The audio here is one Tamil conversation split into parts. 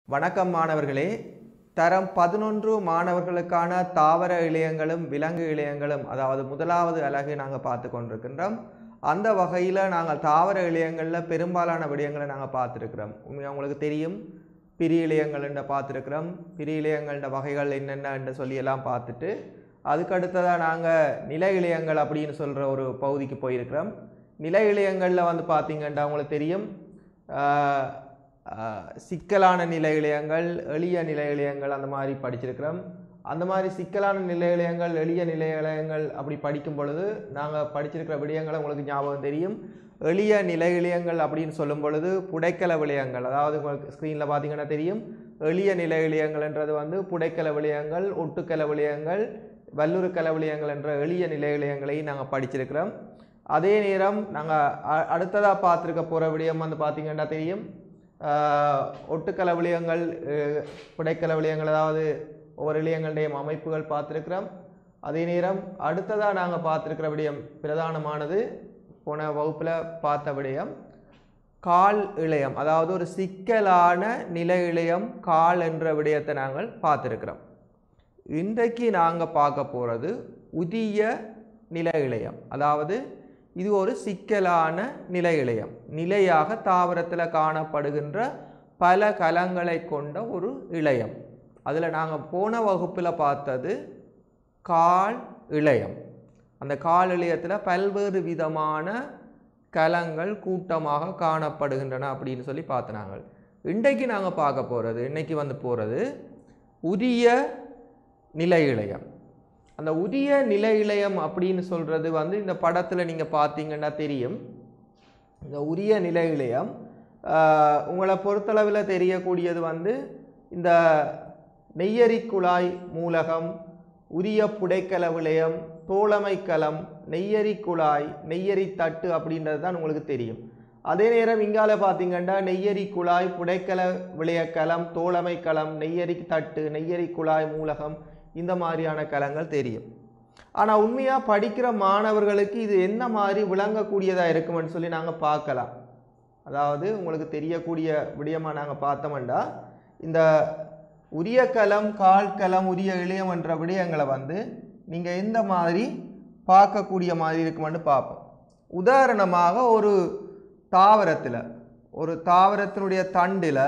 வணக்கம் மாணவர்களே தரம் பதினொன்று மாணவர்களுக்கான தாவர இழையங்களும் விலங்கு இழையங்களும் அதாவது முதலாவது அலகை நாங்கள் பார்த்து கொண்டிருக்கின்றோம் அந்த வகையில் நாங்கள் தாவர இழையங்களில் பெரும்பாலான விடயங்களை நாங்கள் பார்த்துருக்கிறோம் உண்மையாக உங்களுக்கு தெரியும் பிரி இழையங்கள்ன்ற பார்த்துருக்குறோம் பிரி இழையங்கள்ன்ற வகைகள் என்னென்னு சொல்லி எல்லாம் பார்த்துட்டு அதுக்கு அடுத்ததாக நாங்கள் நில இழையங்கள் அப்படின்னு சொல்கிற ஒரு பகுதிக்கு போயிருக்கிறோம் நில இழையங்களில் வந்து பார்த்தீங்கன்னா உங்களுக்கு தெரியும் ஆஹ், ஆஹ், சிக்கலான நில இழையங்கள் எளிய நில இழையங்கள் அந்த மாதிரி படிச்சிருக்கிறோம் அந்த மாதிரி சிக்கலான நில இழையங்கள் எளிய நில இழையங்கள் அப்படி படிக்கும் பொழுது நாங்கள் படிச்சிருக்கிற விடயங்கள் உங்களுக்கு ஞாபகம் தெரியும் எளிய நில இழையங்கள் அப்படின்னு சொல்லும் பொழுது புடைக்கல விளையங்கள் அதாவது உங்களுக்கு ஸ்க்ரீனில் பார்த்தீங்கன்னா தெரியும் எளிய நில இழையங்கள்ன்றது வந்து புடைக்கல விளையங்கள் ஒட்டுக்கல விளையங்கள் வல்லுறுக்கல விளையங்கள் என்ற எளிய நில இழையங்களை நாங்கள் படிச்சிருக்கிறோம் அதே நேரம் நாங்கள் அடுத்ததாக பார்த்துருக்க போகிற விடயம் வந்து பார்த்தீங்கன்னா தெரியும் ஆஹ், ஒட்டுக்கல விளையங்கள் அஹ், புடைக்கல விளையங்கள் அதாவது ஒவ்வொரு இளையங்களுடைய அமைப்புகள் பார்த்துருக்கிறோம் அதே நேரம் அடுத்ததாக நாங்கள் பார்த்துருக்கிற விடயம் பிரதானமானது போன வகுப்பில் பார்த்த விடயம் கால் இழையம் அதாவது ஒரு சிக்கலான நில இழையம் கால் என்ற விடயத்தை நாங்கள் பார்த்துருக்கிறோம் இன்றைக்கு நாங்கள் பார்க்க போகிறது உதிய நில இழையம் அதாவது இது ஒரு சிக்கலான நில இழையம் நிலையாக தாவரத்தில் காணப்படுகின்ற பல கலங்களை கொண்ட ஒரு இழையம் அதில் நாங்கள் போன வகுப்பில் பார்த்தது கால் இழையம் அந்த கால் இழையத்தில் பல்வேறு விதமான கலங்கள் கூட்டமாக காணப்படுகின்றன அப்படின்னு சொல்லி பார்த்தனாங்க இன்றைக்கு நாங்கள் பார்க்க போகிறது இன்னைக்கு வந்து போகிறது உரிய நிலை இழையம் அந்த உரிய நிலை இழையம் அப்படின்னு சொல்கிறது வந்து இந்த படத்தில் நீங்கள் பார்த்தீங்கன்னா தெரியும் இந்த உரிய நிலை இழையம் ஆஹ், உங்களை பொறுத்தளவில் தெரியக்கூடியது வந்து இந்த நெய்யரி குழாய் மூலகம் உரிய புடைக்கல விளையம் தோழமை கலம் நெய்யரி குழாய் நெய்யரி தட்டு அப்படின்றது தான் உங்களுக்கு தெரியும் அதே நேரம் இங்கால பார்த்தீங்கன்னா நெய்யரி குழாய் புடைக்கல விளையக்கலம் தோழமை களம் நெய்யரி தட்டு நெய்யரி குழாய் மூலகம் இந்த மாதிரியான கலங்கள் தெரியும் ஆனால் உண்மையாக படிக்கிற மாணவர்களுக்கு இது என்ன மாதிரி விளங்கக்கூடியதாக இருக்குமென்னு சொல்லி நாங்கள் பார்க்கலாம் அதாவது உங்களுக்கு தெரியக்கூடிய விடயமாக நாங்கள் பார்த்தோம்னா இந்த உரிய களம் கால் களம் உரிய இளையம் என்ற விடயங்களை வந்து நீங்கள் எந்த மாதிரி பார்க்கக்கூடிய மாதிரி இருக்குமென்னு பார்ப்போம் உதாரணமாக ஒரு தாவரத்தில் ஒரு தாவரத்தினுடைய தண்டில்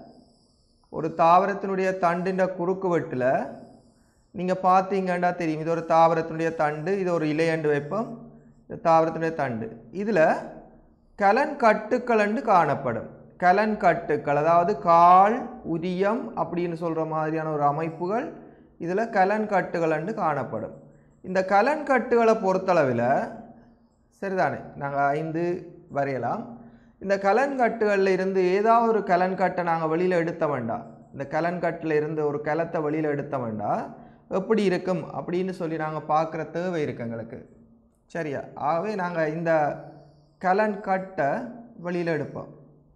ஒரு தாவரத்தினுடைய தண்டின் குறுக்கு வெட்டில் நீங்கள் பார்த்தீங்கன்னா தெரியும் இது ஒரு தாவரத்தினுடைய தண்டு இது ஒரு இலையண்டு வைப்போம் இது தாவரத்தினுடைய தண்டு இதில் கலன் கட்டுக்களண்டு காணப்படும் கலன் கட்டுக்கள் அதாவது கால் உரியம் அப்படின்னு சொல்கிற மாதிரியான ஒரு அமைப்புகள் இதில் கலன் கட்டுகளண்டு காணப்படும் இந்த கலன் கட்டுகளை பொறுத்தளவில் சரிதானே நாங்கள் ஐந்து வரையலாம் இந்த கலன் கட்டுகளில் இருந்து ஏதாவது ஒரு கலன் கட்டை நாங்கள் வெளியில் எடுத்த வேண்டாம் இந்த கலன் கட்டில் இருந்து ஒரு கலத்தை வெளியில் எடுத்த வேண்டாம் எப்படி இருக்கும் அப்படின்னு சொல்லி நாங்கள் பார்க்குற தேவை இருக்கு எங்களுக்கு சரியா ஆகவே நாங்கள் இந்த கலன் கட்டை வெளியில் எடுப்போம்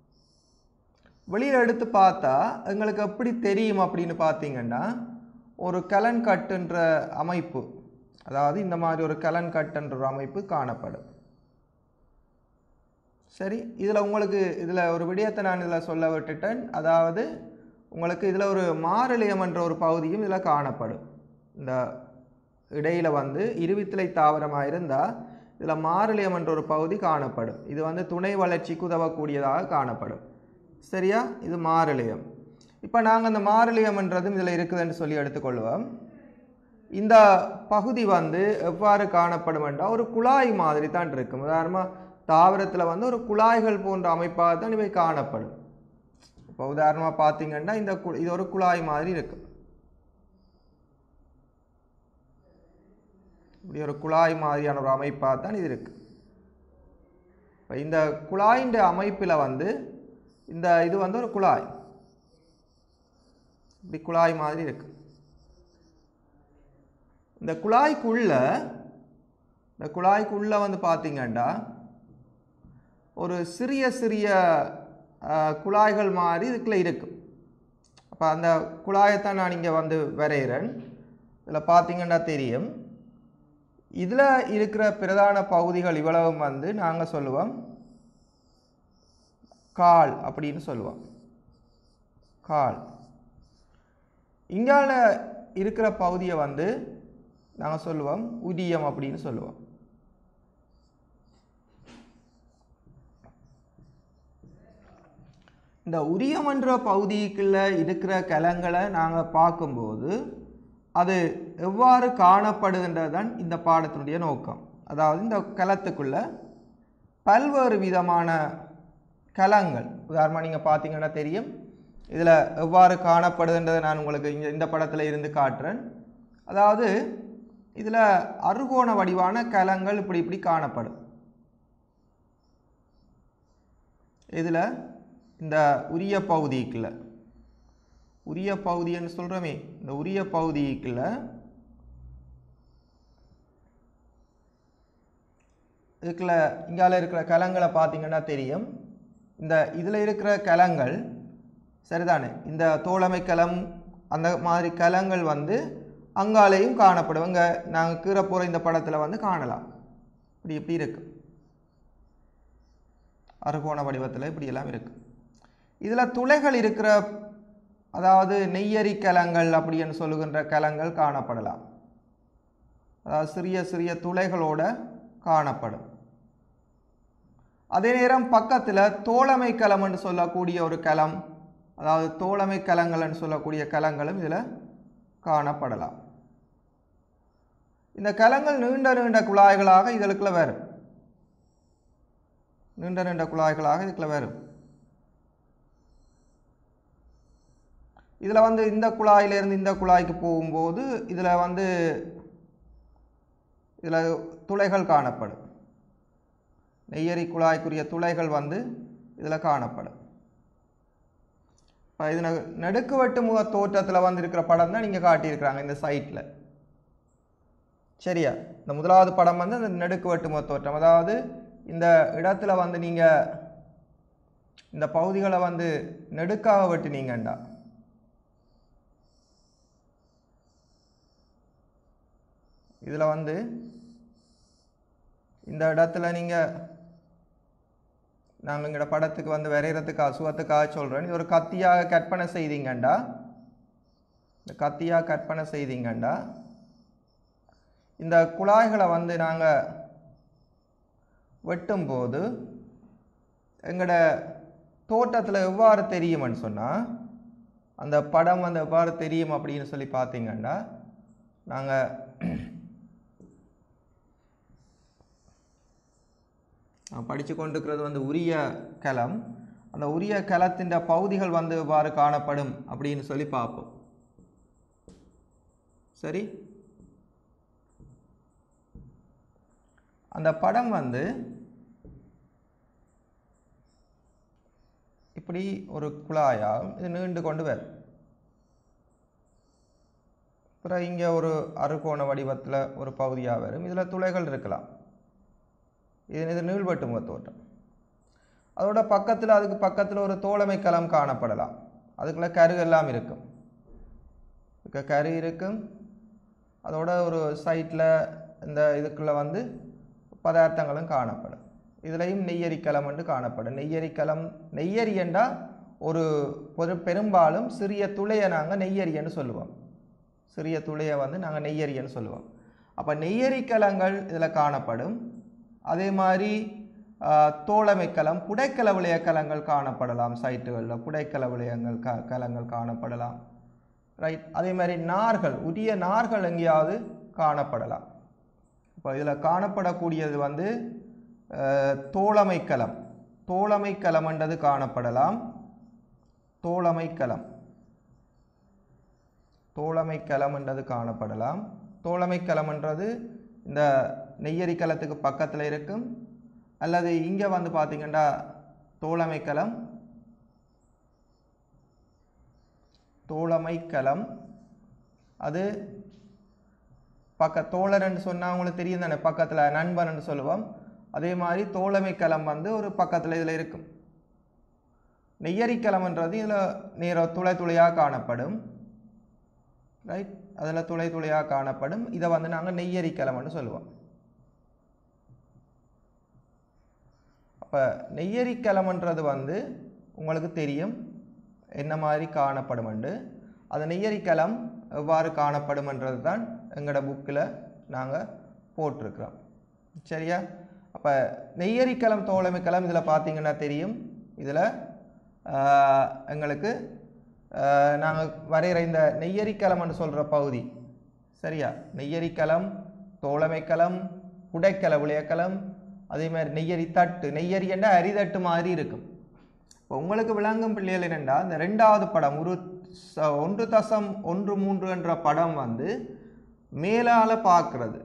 வெளியில் எடுத்து பார்த்தா எங்களுக்கு எப்படி தெரியும் அப்படின்னு பார்த்தீங்கன்னா ஒரு கலன் கட்டுன்ற அமைப்பு அதாவது இந்த மாதிரி ஒரு கலன் கட்டுன்ற ஒரு அமைப்பு காணப்படும் சரி இதில் உங்களுக்கு இதில் ஒரு விடயத்தை நான் இதில் சொல்ல விட்டுட்டேன் அதாவது உங்களுக்கு இதில் ஒரு மாரலியம் என்ற ஒரு பகுதியும் இதில் காணப்படும் இந்த இடையில் வந்து இருவித்திலை தாவரமாக இருந்தால் இதில் மாரலியம் என்ற ஒரு பகுதி காணப்படும் இது வந்து துணை வளர்ச்சிக்கு உதவக்கூடியதாக காணப்படும் சரியா இது மாரலியம் இப்போ நாங்கள் அந்த மாரலியம்ன்றதும் இதில் இருக்குதுன்னு சொல்லி எடுத்துக்கொள்வோம் இந்த பகுதி வந்து எவ்வாறு காணப்படும் என்றால் ஒரு குழாய் மாதிரி தான் இருக்கும் உதாரணமாக தாவரத்தில் வந்து ஒரு குழாய்கள் போன்ற அமைப்பாக தான் இவை காணப்படும் இப்போ உதாரணமாக பார்த்தீங்கன்னா இந்த கு இது ஒரு குழாய் மாதிரி இருக்கும் இப்படி ஒரு குழாய் மாதிரியான ஒரு அமைப்பாக தான் இது இருக்கு இப்போ இந்த குழாயின் அமைப்பில் வந்து இந்த இது வந்து ஒரு குழாய் இப்படி குழாய் மாதிரி இருக்கு இந்த குழாய்க்குள்ள இந்த குழாய்க்குள்ள வந்து பார்த்தீங்கன்னா ஒரு சிறிய சிறிய அஹ், குழாய்கள் மாதிரி இதுக்குள்ள இருக்கும் அப்போ அந்த குழாயத்தான் நான் இங்கே வந்து வரைகிறேன் இதில் பார்த்தீங்கன்னா தெரியும் இதில் இருக்கிற பிரதான பகுதிகள் இவ்வளவும் வந்து நாங்கள் சொல்லுவோம் கால் அப்படின்னு சொல்லுவோம் கால் இங்கால இருக்கிற பகுதியை வந்து நாங்கள் சொல்லுவோம் உதியம் அப்படின்னு சொல்லுவோம் இந்த உரியமன்ற பகுதிக்குள்ள இருக்கிற கலங்களை நாங்கள் பார்க்கும்போது அது எவ்வாறு காணப்படுகின்றது தான் இந்த பாடத்தினுடைய நோக்கம் அதாவது இந்த கலத்துக்குள்ள பல்வேறு விதமான கலங்கள் உதாரணமாக நீங்கள் பார்த்தீங்கன்னா தெரியும் இதில் எவ்வாறு காணப்படுதுன்றதை நான் உங்களுக்கு இங்கே இந்த படத்தில் இருந்து காட்டுறேன் அதாவது இதில் அறுகோண வடிவான கலங்கள் இப்படி இப்படி காணப்படும் இதில் இந்த உரிய பகுதிக்குள்ள உரிய பகுதின்னு சொல்கிறோமே இந்த உரிய பகுதிக்குள்ள இதுக்குள்ள இங்கால இருக்கிற கலங்களை பார்த்தீங்கன்னா தெரியும் இந்த இதில் இருக்கிற கலங்கள் சரிதானே இந்த தோழமை கலம் அந்த மாதிரி கலங்கள் வந்து அங்காலேயும் காணப்படும் இங்கே நாங்கள் கீரை போகிற இந்த படத்தில் வந்து காணலாம் இப்படி இப்படி இருக்கு அறுகோண வடிவத்தில் இப்படி எல்லாம் இருக்கு இதில் துளைகள் இருக்கிற அதாவது நெய்யரி கலங்கள் அப்படின்னு சொல்லுகின்ற கலங்கள் காணப்படலாம் அதாவது சிறிய சிறிய துளைகளோட காணப்படும் அதே நேரம் பக்கத்தில் தோழமை கலம் என்று சொல்லக்கூடிய ஒரு கலம் அதாவது தோழமை கலங்கள் என்று சொல்லக்கூடிய கலங்களும் இதில் காணப்படலாம் இந்த கலங்கள் நீண்ட நீண்ட குழாய்களாக இதற்குள்ள வரும் நீண்ட நீண்ட குழாய்களாக இதுக்குள்ள வரும் இதில் வந்து இந்த குழாயிலிருந்து இந்த குழாய்க்கு போகும்போது இதில் வந்து இதில் துளைகள் காணப்படும் நெய்யரி குழாய்க்குரிய துளைகள் வந்து இதில் காணப்படும் இப்போ இது நடுக்கு வெட்டு முக தோற்றத்தில் வந்து இருக்கிற படம் தான் நீங்கள் காட்டியிருக்கிறாங்க இந்த சைட்டில் சரியா இந்த முதலாவது படம் வந்து அந்த நடுக்கு வெட்டு முக தோற்றம் அதாவது இந்த இடத்துல வந்து நீங்கள் இந்த பகுதிகளை வந்து நெடுக்காக வெட்டினீங்கண்டா இதில் வந்து இந்த இடத்துல நீங்கள் நாங்கள் எங்களோட படத்துக்கு வந்து வரைகிறதுக்காக சுவத்துக்காக சொல்கிறேன் இது ஒரு கத்தியாக கற்பனை செய்தீங்கண்டா இந்த கத்தியாக கற்பனை செய்தீங்கண்டா இந்த குழாய்களை வந்து நாங்கள் வெட்டும்போது எங்களோட தோட்டத்தில் எவ்வாறு தெரியும்னு சொன்னால் அந்த படம் வந்து எவ்வாறு தெரியும் அப்படின்னு சொல்லி பார்த்தீங்கன்னா நாங்கள் படித்து கொண்டிருக்கிறது வந்து உரிய கலம் அந்த உரிய கலத்தின் பகுதிகள் வந்து எவ்வாறு காணப்படும் அப்படின்னு சொல்லி பார்ப்போம் சரி அந்த படம் வந்து இப்படி ஒரு குழாயா இது நீண்டு கொண்டு வரும் அப்புறம் இங்கே ஒரு அறுகோண வடிவத்தில் ஒரு பகுதியாக வரும் இதில் துளைகள் இருக்கலாம் இது இது நீள்வட்டு முகத்தோட்டம் அதோட பக்கத்தில் அதுக்கு பக்கத்தில் ஒரு தோழமை களம் காணப்படலாம் அதுக்குள்ள கரு எல்லாம் இருக்கும் இதுக்கு கரு இருக்கும் அதோட ஒரு சைட்டில் இந்த இதுக்குள்ளே வந்து பதார்த்தங்களும் காணப்படும் இதுலேயும் நெய்யரிக்கலம் என்று காணப்படும் நெய்யரிக்கலம் நெய்யரி என்றால் ஒரு ஒரு பெரும்பாலும் சிறிய துளையை நாங்கள் நெய்யரியன்னு சொல்லுவோம் சிறிய துளையை வந்து நாங்கள் நெய்யரியன்னு சொல்லுவோம் அப்போ நெய்யரிக்கலங்கள் இதில் காணப்படும் அதே மாதிரி தோழமைக்கலம் புடைக்கல விளையக்கலங்கள் காணப்படலாம் சைட்டுகளில் புடைக்கல விளையங்கள் க கலங்கள் காணப்படலாம் ரைட் அதே மாதிரி நார்கள் உரிய நார்கள் எங்கேயாவது காணப்படலாம் இப்போ இதில் காணப்படக்கூடியது வந்து தோழமைக்கலம் தோழமைக்கலம்ன்றது காணப்படலாம் தோழமைக்கலம் தோழமைக்கலம்ன்றது காணப்படலாம் தோழமைக்கலம்ன்றது இந்த நெய்யரிக்கலத்துக்கு பக்கத்தில் இருக்கும் அல்லது இங்கே வந்து பார்த்தீங்கன்னா தோழமைக்கலம் தோழமைக்கலம் அது பக்க தோழர்ன்னு சொன்னால் உங்களுக்கு தெரியும் தானே பக்கத்தில் நண்பன் சொல்லுவோம் அதே மாதிரி தோழமைக்கலம் வந்து ஒரு பக்கத்தில் இதில் இருக்கும் நெய்யரிக்கலம்ன்றது இதில் நேர துளை துளையாக காணப்படும் ரைட் அதில் துளை துளையாக காணப்படும் இதை வந்து நாங்கள் நெய்யரிக்கலம்னு சொல்லுவோம் அப்போ நெய்யரிக்கலம்ன்றது வந்து உங்களுக்கு தெரியும் என்ன மாதிரி காணப்படும்ண்டு அந்த நெய்யரிக்கலம் எவ்வாறு காணப்படும்ன்றது தான் எங்களோட புக்கில் நாங்கள் போட்டிருக்கிறோம் சரியா அப்போ நெய்யரிக்கலம் தோழமைக்கலம் இதில் பார்த்தீங்கன்னா தெரியும் இதில் எங்களுக்கு நாங்கள் வரைகிற இந்த நெய்யரிக்கலம்னு சொல்கிற பகுதி சரியா நெய்யரிக்கலம் தோழமைக்கலம் புடைக்கல விளையக்கலம் அதே மாதிரி நெய்யரி தட்டு நெய்யரி என்ற அரிதட்டு மாதிரி இருக்கும் இப்போ உங்களுக்கு விளங்கும் பிள்ளைகள் என்னென்னா இந்த ரெண்டாவது படம் ஒரு ச- ஒன்று தசம் ஒன்று மூன்று என்ற படம் வந்து மேலால பார்க்கிறது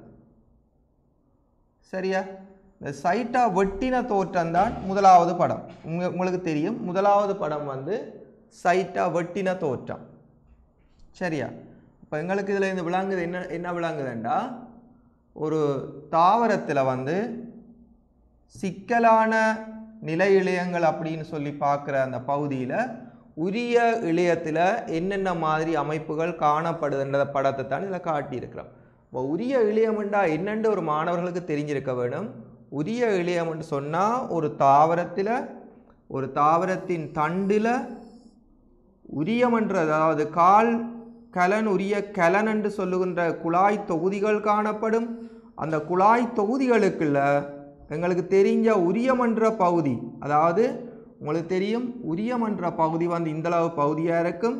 சரியா இந்த சைட்டா வெட்டின தோற்றம் தான் முதலாவது படம் உங்க- உங்களுக்கு தெரியும் முதலாவது படம் வந்து சைட்டா வெட்டின தோற்றம் சரியா இப்போ எங்களுக்கு இதில் இந்த விளங்குது என்ன என்ன விளங்குதுண்டா ஒரு தாவரத்தில் வந்து சிக்கலான நிலை இழையங்கள் அப்படின்னு சொல்லி பார்க்குற அந்த பகுதியில் உரிய இழையத்தில் என்னென்ன மாதிரி அமைப்புகள் காணப்படுதுன்ற படத்தை தான் இதில் காட்டியிருக்கிறோம் இப்போ உரிய இழையம்ண்டா என்னென்று ஒரு மாணவர்களுக்கு தெரிஞ்சிருக்க வேணும் உரிய இழையம்னு சொன்னால் ஒரு தாவரத்தில் ஒரு தாவரத்தின் தண்டில் உரியமன்ற அதாவது கால் கலன் உரிய கலன் என்று சொல்லுகின்ற குழாய் தொகுதிகள் காணப்படும் அந்த குழாய் தொகுதிகளுக்குள்ள எங்களுக்கு தெரிஞ்ச உரியமன்ற பகுதி அதாவது உங்களுக்கு தெரியும் உரியமன்ற பகுதி வந்து இந்தளவு பகுதியாக இருக்கும்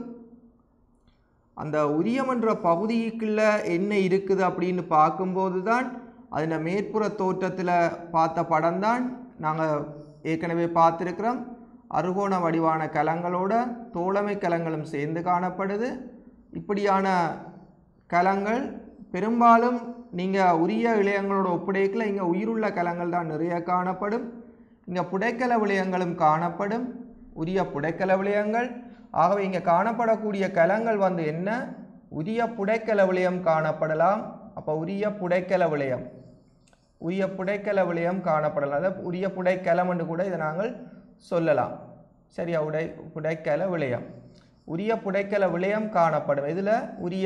அந்த உரியமன்ற பகுதிக்குள்ள என்ன இருக்குது அப்படின்னு பார்க்கும்போது தான் அதில் மேற்புற தோற்றத்தில் பார்த்த படம் தான் நாங்கள் ஏற்கனவே பார்த்துருக்கிறோம் அறுகோண வடிவான கலங்களோட தோழமை கலங்களும் சேர்ந்து காணப்படுது இப்படியான கலங்கள் பெரும்பாலும் நீங்கள் உரிய இளையங்களோட ஒப்படைக்கல இங்கே உயிருள்ள கலங்கள் தான் நிறைய காணப்படும் இங்கே புடைக்கல விளையங்களும் காணப்படும் உரிய புடைக்கல விளையங்கள் ஆகவே இங்கே காணப்படக்கூடிய கலங்கள் வந்து என்ன உரிய புடைக்கல விளையம் காணப்படலாம் அப்போ உரிய புடைக்கல விளையம் உரிய புடைக்கல விளையம் காணப்படலாம் அதாவது உரிய புடைக்கலம் என்று கூட இதை நாங்கள் சொல்லலாம் சரியா உடை புடைக்கல விளையம் உரிய புடைக்கல விளையம் காணப்படும் இதில் உரிய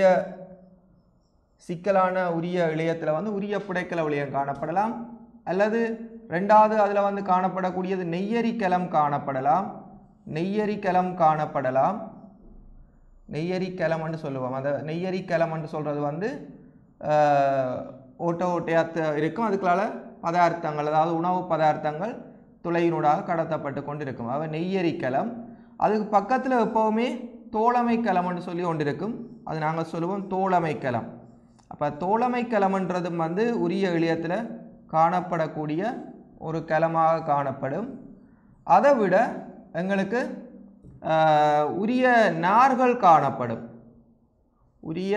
சிக்கலான உரிய இளையத்தில் வந்து உரிய புடைக்கல விளையம் காணப்படலாம் அல்லது ரெண்டாவது அதில் வந்து காணப்படக்கூடியது நெய்யரிக்கலம் காணப்படலாம் நெய்யரிக்கலம் காணப்படலாம் நெய்யரிக்கலம்னு சொல்லுவோம் அந்த நெய்யரிக்கலம்னு சொல்கிறது வந்து ஆஹ், ஓட்ட ஓட்டையாக இருக்கும் அதுக்குள்ளால பதார்த்தங்கள் அதாவது உணவு பதார்த்தங்கள் துளையினூடாக கடத்தப்பட்டு கொண்டு இருக்கும் அவை நெய்யரிக்கலம் அதுக்கு பக்கத்தில் எப்போவுமே தோழமைக்கலம்னு சொல்லி ஒன்று இருக்கும் அது நாங்கள் சொல்லுவோம் தோழமைக்கலம் அப்போ தோழமைக்கலம்ன்றதும் வந்து உரிய இளையத்தில் காணப்படக்கூடிய ஒரு கலமாக காணப்படும் அதை விட எங்களுக்கு ஆஹ், உரிய நார்கள் காணப்படும் உரிய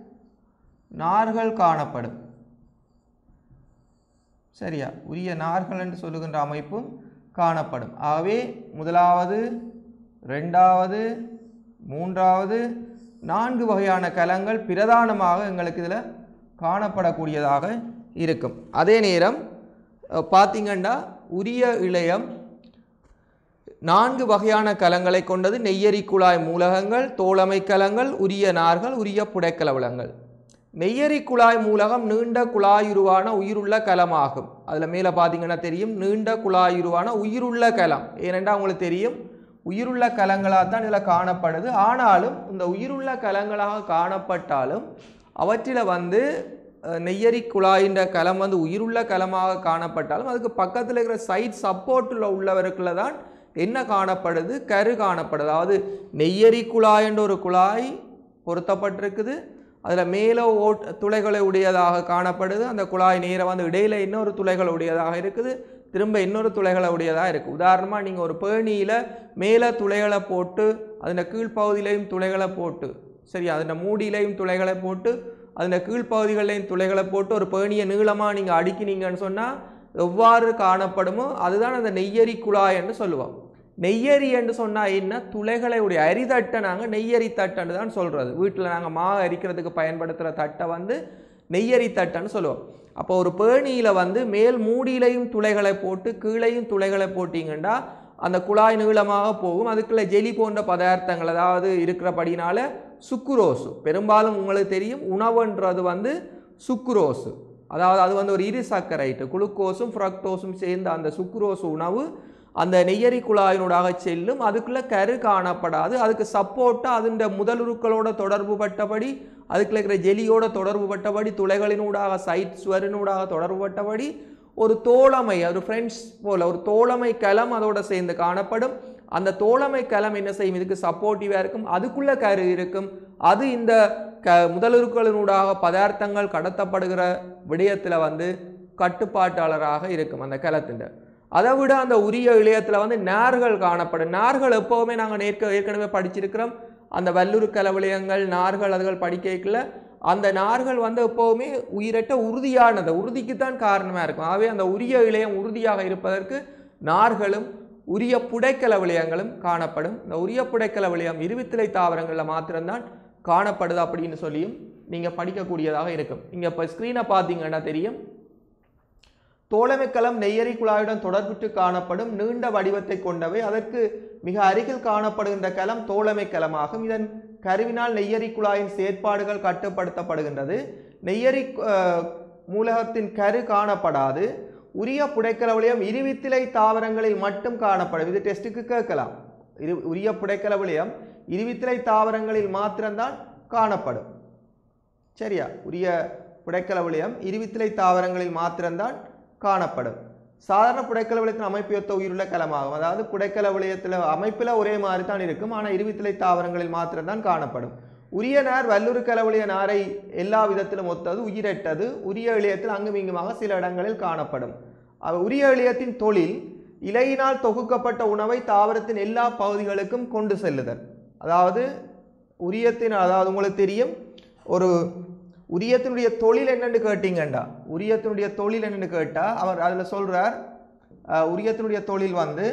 நார்கள் காணப்படும் சரியா உரிய நார்கள் என்று சொல்லுகின்ற அமைப்பும் காணப்படும் ஆகவே முதலாவது ரெண்டாவது மூன்றாவது நான்கு வகையான கலங்கள் பிரதானமாக எங்களுக்கு இதில் காணப்படக்கூடியதாக இருக்கும் அதே நேரம் அஹ், பார்த்தீங்கன்னா உரிய இளையம் நான்கு வகையான கலங்களை கொண்டது நெய்யரி குழாய் மூலகங்கள் தோழமை கலங்கள் உரிய நார்கள் உரிய புடைக்கலவளங்கள் நெய்யரி குழாய் மூலகம் நீண்ட குழாயுருவான உயிருள்ள கலமாகும் அதில் மேலே பார்த்தீங்கன்னா தெரியும் நீண்ட குழாயுருவான உயிருள்ள கலம் ஏனென்றால் உங்களுக்கு தெரியும் உயிருள்ள கலங்களாக தான் இதில் காணப்படுது ஆனாலும் இந்த உயிருள்ள கலங்களாக காணப்பட்டாலும் அவற்றில் வந்து அஹ், நெய்யரி குழாயின்ற கலம் வந்து உயிருள்ள கலமாக காணப்பட்டாலும் அதுக்கு பக்கத்தில் இருக்கிற சைட் சப்போர்ட்டில் உள்ளவருக்குள்ள தான் என்ன காணப்படுது கரு காணப்படுது அதாவது நெய்யரி குழாய் என்ற ஒரு குழாய் பொருத்தப்பட்டிருக்குது அதில் மேலே ஓட் துளைகளை உடையதாக காணப்படுது அந்த குழாய் நேரம் வந்து இடையில இன்னொரு துளைகள் உடையதாக இருக்குது திரும்ப இன்னொரு துளைகளை உடையதாக இருக்குது உதாரணமாக நீங்கள் ஒரு பேணியில் மேலே துளைகளை போட்டு அதில் கீழ்ப்பகுதியிலையும் துளைகளை போட்டு சரி அதில் மூடியிலையும் துளைகளை போட்டு அதில் கீழ்ப்பகுதிகளையும் துளைகளை போட்டு ஒரு பேணியை நீளமாக நீங்கள் அடுக்கினீங்கன்னு சொன்னால் எவ்வாறு காணப்படுமோ அதுதான் அந்த நெய்யரி குழாய் என்று சொல்லுவோம் நெய்யரி என்று சொன்னால் என்ன துளைகளை உடைய அரிதட்டை நாங்கள் நெய்யரி தட்டுன்னு தான் சொல்கிறது வீட்டில் நாங்கள் மா அரிக்கிறதுக்கு பயன்படுத்துகிற தட்டை வந்து நெய்யரி தட்டுன்னு சொல்லுவோம் அப்போ ஒரு பேணியில் வந்து மேல் மூடியிலையும் துளைகளை போட்டு கீழையும் துளைகளை போட்டிங்கன்னா அந்த குழாய் நீளமாக போகும் அதுக்குள்ள ஜெலி போன்ற பதார்த்தங்கள் அதாவது இருக்கிறபடினால சுக்குரோசு பெரும்பாலும் உங்களுக்கு தெரியும் உணவுன்றது வந்து சுக்குரோசு அதாவது அது வந்து ஒரு இரு சர்க்கரைட்டு குளுக்கோஸும் ஃப்ரக்டோஸும் சேர்ந்த அந்த சுக்குரோசு உணவு அந்த நெய்யரி குழாயினூடாக செல்லும் அதுக்குள்ள கரு காணப்படாது அதுக்கு சப்போர்ட்டாக அதுண்ட முதலுருக்களோட தொடர்பு பட்டபடி அதுக்குள்ள இருக்கிற ஜெலியோட தொடர்பு பட்டபடி துளைகளினூடாக சைட் சுவரினூடாக தொடர்பு பட்டபடி ஒரு தோழமை ஒரு ஃப்ரெண்ட்ஸ் போல ஒரு தோழமை களம் அதோட சேர்ந்து காணப்படும் அந்த தோழமை களம் என்ன செய்யும் இதுக்கு சப்போர்ட்டிவாக இருக்கும் அதுக்குள்ள கரு இருக்கும் அது இந்த க முதலுருக்களினூடாக பதார்த்தங்கள் கடத்தப்படுகிற விடயத்தில் வந்து கட்டுப்பாட்டாளராக இருக்கும் அந்த களத்தின் அதை விட அந்த உரிய இளையத்தில் வந்து நார்கள் காணப்படும் நார்கள் எப்போவுமே நாங்கள் நேர்க்க ஏற்கனவே படிச்சிருக்கிறோம் அந்த வல்லுறு கலவிளையங்கள் நார்கள் அதுகள் படிக்கல அந்த நார்கள் வந்து எப்போவுமே உயிரற்ற உறுதியானது உறுதிக்கு தான் காரணமாக இருக்கும் ஆகவே அந்த உரிய இளையம் உறுதியாக இருப்பதற்கு நார்களும் உரிய புடைக்கல விளையங்களும் காணப்படும் இந்த உரிய புடைக்கல விளையம் இருவித்திலை தாவரங்களில் மாத்திரம்தான் காணப்படுது அப்படின்னு சொல்லியும் நீங்கள் படிக்கக்கூடியதாக இருக்கும் இங்கே இப்போ ஸ்க்ரீனை பார்த்தீங்கன்னா தெரியும் தோழமைக்களம் நெய்யரி குழாயுடன் தொடர்புற்று காணப்படும் நீண்ட வடிவத்தை கொண்டவை அதற்கு மிக அருகில் காணப்படுகின்ற களம் தோழமை களமாகும் இதன் கருவினால் நெய்யரி குழாயின் செயற்பாடுகள் கட்டுப்படுத்தப்படுகின்றது நெய்யரி அஹ், மூலகத்தின் கரு காணப்படாது உரிய புடைக்கல விளையம் இருவித்திலை தாவரங்களில் மட்டும் காணப்படும் இது டெஸ்ட்டுக்கு கேட்கலாம் இரு உரிய புடைக்கல விளையம் இருவித்திலை தாவரங்களில் மாத்திரம்தான் காணப்படும் சரியா உரிய புடைக்கல விளையம் இருவித்திலை தாவரங்களில் மாத்திரம்தான் காணப்படும் சாதாரண புடைக்கல விளையத்தின் அமைப்பு ஒத்த உயிருள்ள களமாகும் அதாவது புடைக்கல விளையத்தில் அமைப்பில் ஒரே மாதிரி தான் இருக்கும் ஆனால் இருவித்திலை தாவரங்களில் மாத்திரம்தான் காணப்படும் உரிய நார் வல்லுறு கலவழிய நாரை எல்லா விதத்திலும் ஒத்தது உயிரற்றது உரிய இளையத்தில் அங்கும் இங்குமாக சில இடங்களில் காணப்படும் அவ் உரிய இளையத்தின் தொழில் இலையினால் தொகுக்கப்பட்ட உணவை தாவரத்தின் எல்லா பகுதிகளுக்கும் கொண்டு செல்லுதல் அதாவது உரியத்தின் அதாவது உங்களுக்கு தெரியும் ஒரு உரியத்தினுடைய தொழில் என்னன்னு கேட்டீங்கண்டா உரியத்தினுடைய தொழில் என்னன்னு கேட்டால் அவர் அதில் சொல்றார் அஹ், உரியத்தினுடைய தொழில் வந்து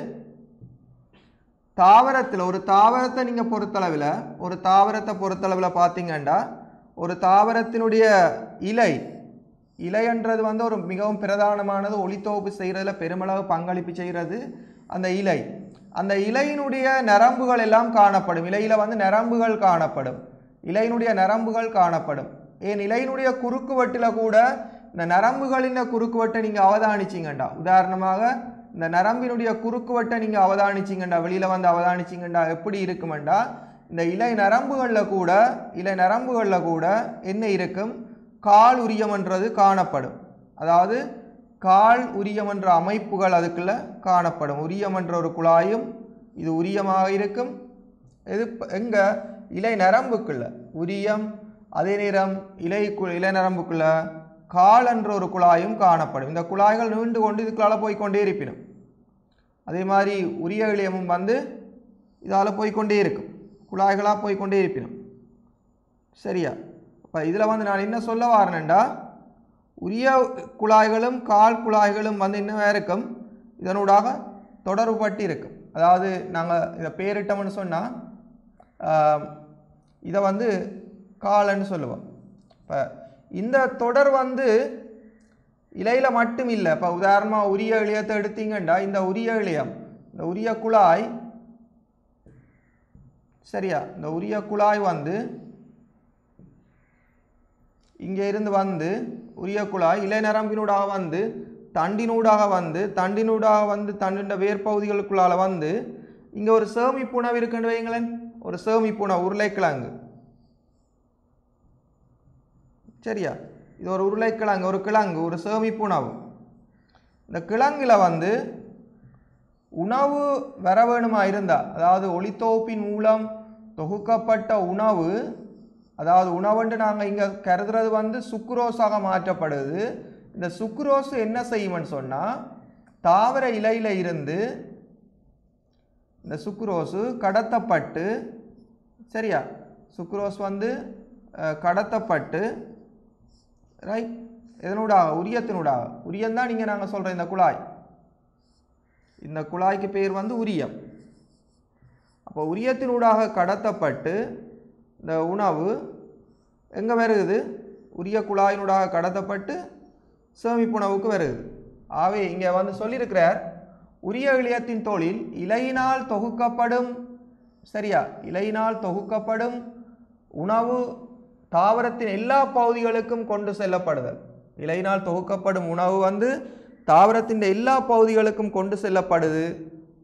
தாவரத்தில் ஒரு தாவரத்தை நீங்கள் பொறுத்தளவில் ஒரு தாவரத்தை பொறுத்தளவில் பார்த்தீங்கன்னா ஒரு தாவரத்தினுடைய இலை இலைன்றது வந்து ஒரு மிகவும் பிரதானமானது ஒளித்தொகுப்பு செய்கிறதுல பெருமளவு பங்களிப்பு செய்கிறது அந்த இலை அந்த இலையினுடைய நரம்புகள் எல்லாம் காணப்படும் இலையில வந்து நரம்புகள் காணப்படும் இலையினுடைய நரம்புகள் காணப்படும் ஏன் இலையினுடைய குறுக்குவட்டில் கூட இந்த நரம்புகளின் குறுக்குவட்டை நீங்கள் அவதானிச்சிங்கண்டா உதாரணமாக இந்த நரம்பினுடைய குறுக்குவட்டை நீங்கள் அவதானிச்சிங்கண்டா வெளியில் வந்து அவதானிச்சிங்கண்டா எப்படி இருக்குமெண்டா இந்த இலை நரம்புகளில் கூட இலை நரம்புகளில் கூட என்ன இருக்கும் கால் உரியமன்றது காணப்படும் அதாவது கால் உரியமன்ற அமைப்புகள் அதுக்குள்ள காணப்படும் உரியமன்ற ஒரு குழாயும் இது உரியமாக இருக்கும் இது ப- எங்க இலை நரம்புக்குள்ள உரியம் அதே நேரம் இலை கு- இலை நரம்புக்குள்ள கால் என்ற ஒரு குழாயும் காணப்படும் இந்த குழாய்கள் நீண்டு கொண்டு இதுக்குள்ளால போய் கொண்டே இருப்பினும் அதே மாதிரி உரிய இளையமும் வந்து இதால் போய்க்கொண்டே இருக்கும் குழாய்களாக போய்க்கொண்டே இருப்பினும் சரியா இப்போ இதில் வந்து நான் என்ன சொல்ல வரேன்டா உரிய குழாய்களும் கால் குழாய்களும் வந்து என்ன இருக்கும் இதனூடாக தொடர்புபட்டு இருக்கும் அதாவது நாங்கள் இதை பேரிட்டோம்னு சொன்னால் இதை வந்து காலன்னு சொல்லுவோம் இப்போ இந்த தொடர் வந்து இலையில மட்டும் இல்லை இப்போ உதாரணமாக உரிய இளையத்தை எடுத்தீங்கண்டா இந்த உரிய இளையம் இந்த உரிய குழாய் சரியா இந்த உரிய குழாய் வந்து இங்கே இருந்து வந்து உரிய குழாய் இலை நரம்பினூடாக வந்து தண்டினூடாக வந்து தண்டினூடாக வந்து தண்டின் வேர்பகுதிகளுக்குள்ளால வந்து இங்கே ஒரு சேமிப்புணவு இருக்குன்னு வைங்களேன் ஒரு சேமிப்புணவு உருளைக்கிழங்கு சரியா இது ஒரு உருளைக்கிழங்கு ஒரு கிழங்கு ஒரு சேமிப்புணவு இந்த கிழங்குல வந்து உணவு வர வேணுமா இருந்தா அதாவது ஒளித்தொகுப்பின் மூலம் தொகுக்கப்பட்ட உணவு அதாவது உணவுண்டு நாங்கள் இங்கே கருதுறது வந்து சுக்குரோஸாக மாற்றப்படுது இந்த சுக்குரோஸ் என்ன செய்யும்னு சொன்னால் தாவர இலையில இருந்து இந்த சுக்குரோஸு கடத்தப்பட்டு சரியா சுக்குரோஸ் வந்து அஹ், கடத்தப்பட்டு ரைட் எதனூடாக உரியத்தினூடாக உரியந்தான் நீங்கள் நாங்கள் சொல்கிற இந்த குழாய் இந்த குழாய்க்கு பேர் வந்து உரியம் அப்போ உரியத்தினூடாக கடத்தப்பட்டு இந்த உணவு எங்கே வருகுது உரிய குழாயினூடாக கடத்தப்பட்டு சேமிப்புணவுக்கு வருகுது ஆகவே இங்கே வந்து சொல்லியிருக்கிறார் உரிய இளையத்தின் தொழில் இலையினால் தொகுக்கப்படும் சரியா இலையினால் தொகுக்கப்படும் உணவு தாவரத்தின் எல்லா பகுதிகளுக்கும் கொண்டு செல்லப்படுதல் இலையினால் தொகுக்கப்படும் உணவு வந்து தாவரத்தின் எல்லா பகுதிகளுக்கும் கொண்டு செல்லப்படுது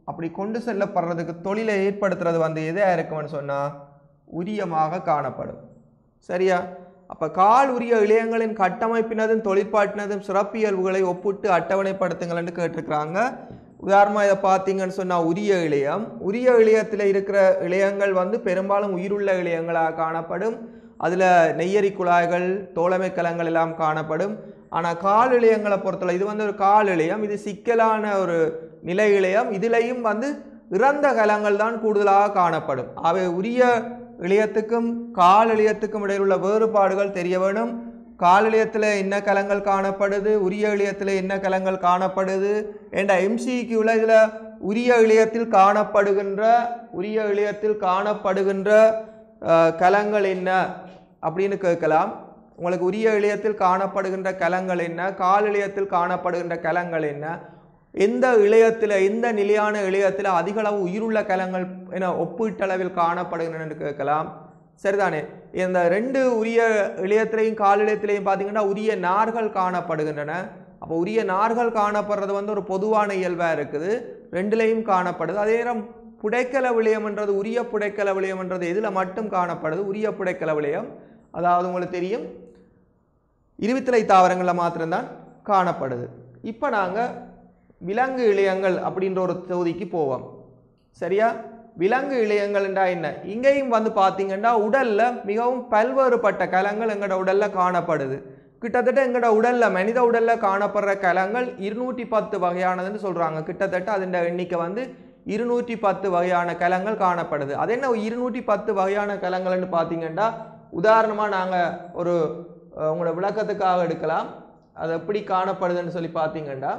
அப்படி கொண்டு செல்லப்படுறதுக்கு தொழிலை ஏற்படுத்துறது வந்து எதாக இருக்கும்னு சொன்னால் உரியமாக காணப்படும் சரியா அப்போ கால் உரிய இளையங்களின் கட்டமைப்பினதும் தொழிற்பாட்டினதும் சிறப்பியல்புகளை ஒப்பிட்டு அட்டவணைப்படுத்துங்கள்னு கேட்டிருக்கிறாங்க உதாரணமாக இதை பார்த்தீங்கன்னு சொன்னால் உரிய இளையம் உரிய இளையத்தில் இருக்கிற இளையங்கள் வந்து பெரும்பாலும் உயிருள்ள இளையங்களாக காணப்படும் அதில் நெய்யரி குழாய்கள் தோழமை கலங்கள் எல்லாம் காணப்படும் ஆனால் கால் இளையங்களை பொறுத்தவரை இது வந்து ஒரு கால் இளையம் இது சிக்கலான ஒரு நிலை இளையம் இதுலேயும் வந்து இறந்த கலங்கள் தான் கூடுதலாக காணப்படும் அவை உரிய இளையத்துக்கும் கால் இளையத்துக்கும் இடையில் உள்ள வேறுபாடுகள் தெரிய வேணும் கால் இளையத்தில் என்ன கலங்கள் காணப்படுது உரிய இளையத்தில் என்ன கலங்கள் காணப்படுது என்ற எம்சிக்யூவில் இதில் உரிய இளையத்தில் காணப்படுகின்ற உரிய இளையத்தில் காணப்படுகின்ற அஹ், கலங்கள் என்ன அப்படின்னு கேட்கலாம் உங்களுக்கு உரிய இளையத்தில் காணப்படுகின்ற கலங்கள் என்ன கால் இளையத்தில் காணப்படுகின்ற கலங்கள் என்ன எந்த இளையத்தில் எந்த நிலையான இளையத்தில் அதிக அளவு உயிருள்ள கலங்கள் என ஒப்பீட்டளவில் காணப்படுகின்றன என்று கேட்கலாம் சரிதானே இந்த ரெண்டு உரிய இளையத்திலையும் கால் இளையத்திலையும் பார்த்தீங்கன்னா உரிய நார்கள் காணப்படுகின்றன அப்போ உரிய நார்கள் காணப்படுறது வந்து ஒரு பொதுவான இயல்பாக இருக்குது ரெண்டுலேயும் காணப்படுது அதே நேரம் புடைக்கல விளையம்ன்றது உரிய புடைக்கல விளையம்ன்றது எதில் மட்டும் காணப்படுது உரிய புடைக்கல விளையம் அதாவது உங்களுக்கு தெரியும் இருவித்திலை தாவரங்களில் மாத்திரம்தான் காணப்படுது இப்போ நாங்கள் விலங்கு இளையங்கள் அப்படின்ற ஒரு தொகுதிக்கு போவோம் சரியா விலங்கு இளையங்கள்ன்றா என்ன இங்கேயும் வந்து பார்த்தீங்கன்னா உடல்ல மிகவும் பல்வேறுபட்ட கலங்கள் எங்களோட உடல்ல காணப்படுது கிட்டத்தட்ட எங்களோட உடல்ல மனித உடல்ல காணப்படுற கலங்கள் இருநூற்றி பத்து வகையானதுன்னு சொல்றாங்க கிட்டத்தட்ட அதன் எண்ணிக்கை வந்து இருநூற்றி பத்து வகையான கலங்கள் காணப்படுது அது என்ன இருநூற்றி பத்து வகையான கலங்கள்னு பார்த்தீங்கன்னா உதாரணமாக நாங்கள் ஒரு அஹ், உங்களோட விளக்கத்துக்காக எடுக்கலாம் அது எப்படி காணப்படுதுன்னு சொல்லி பார்த்தீங்கன்னா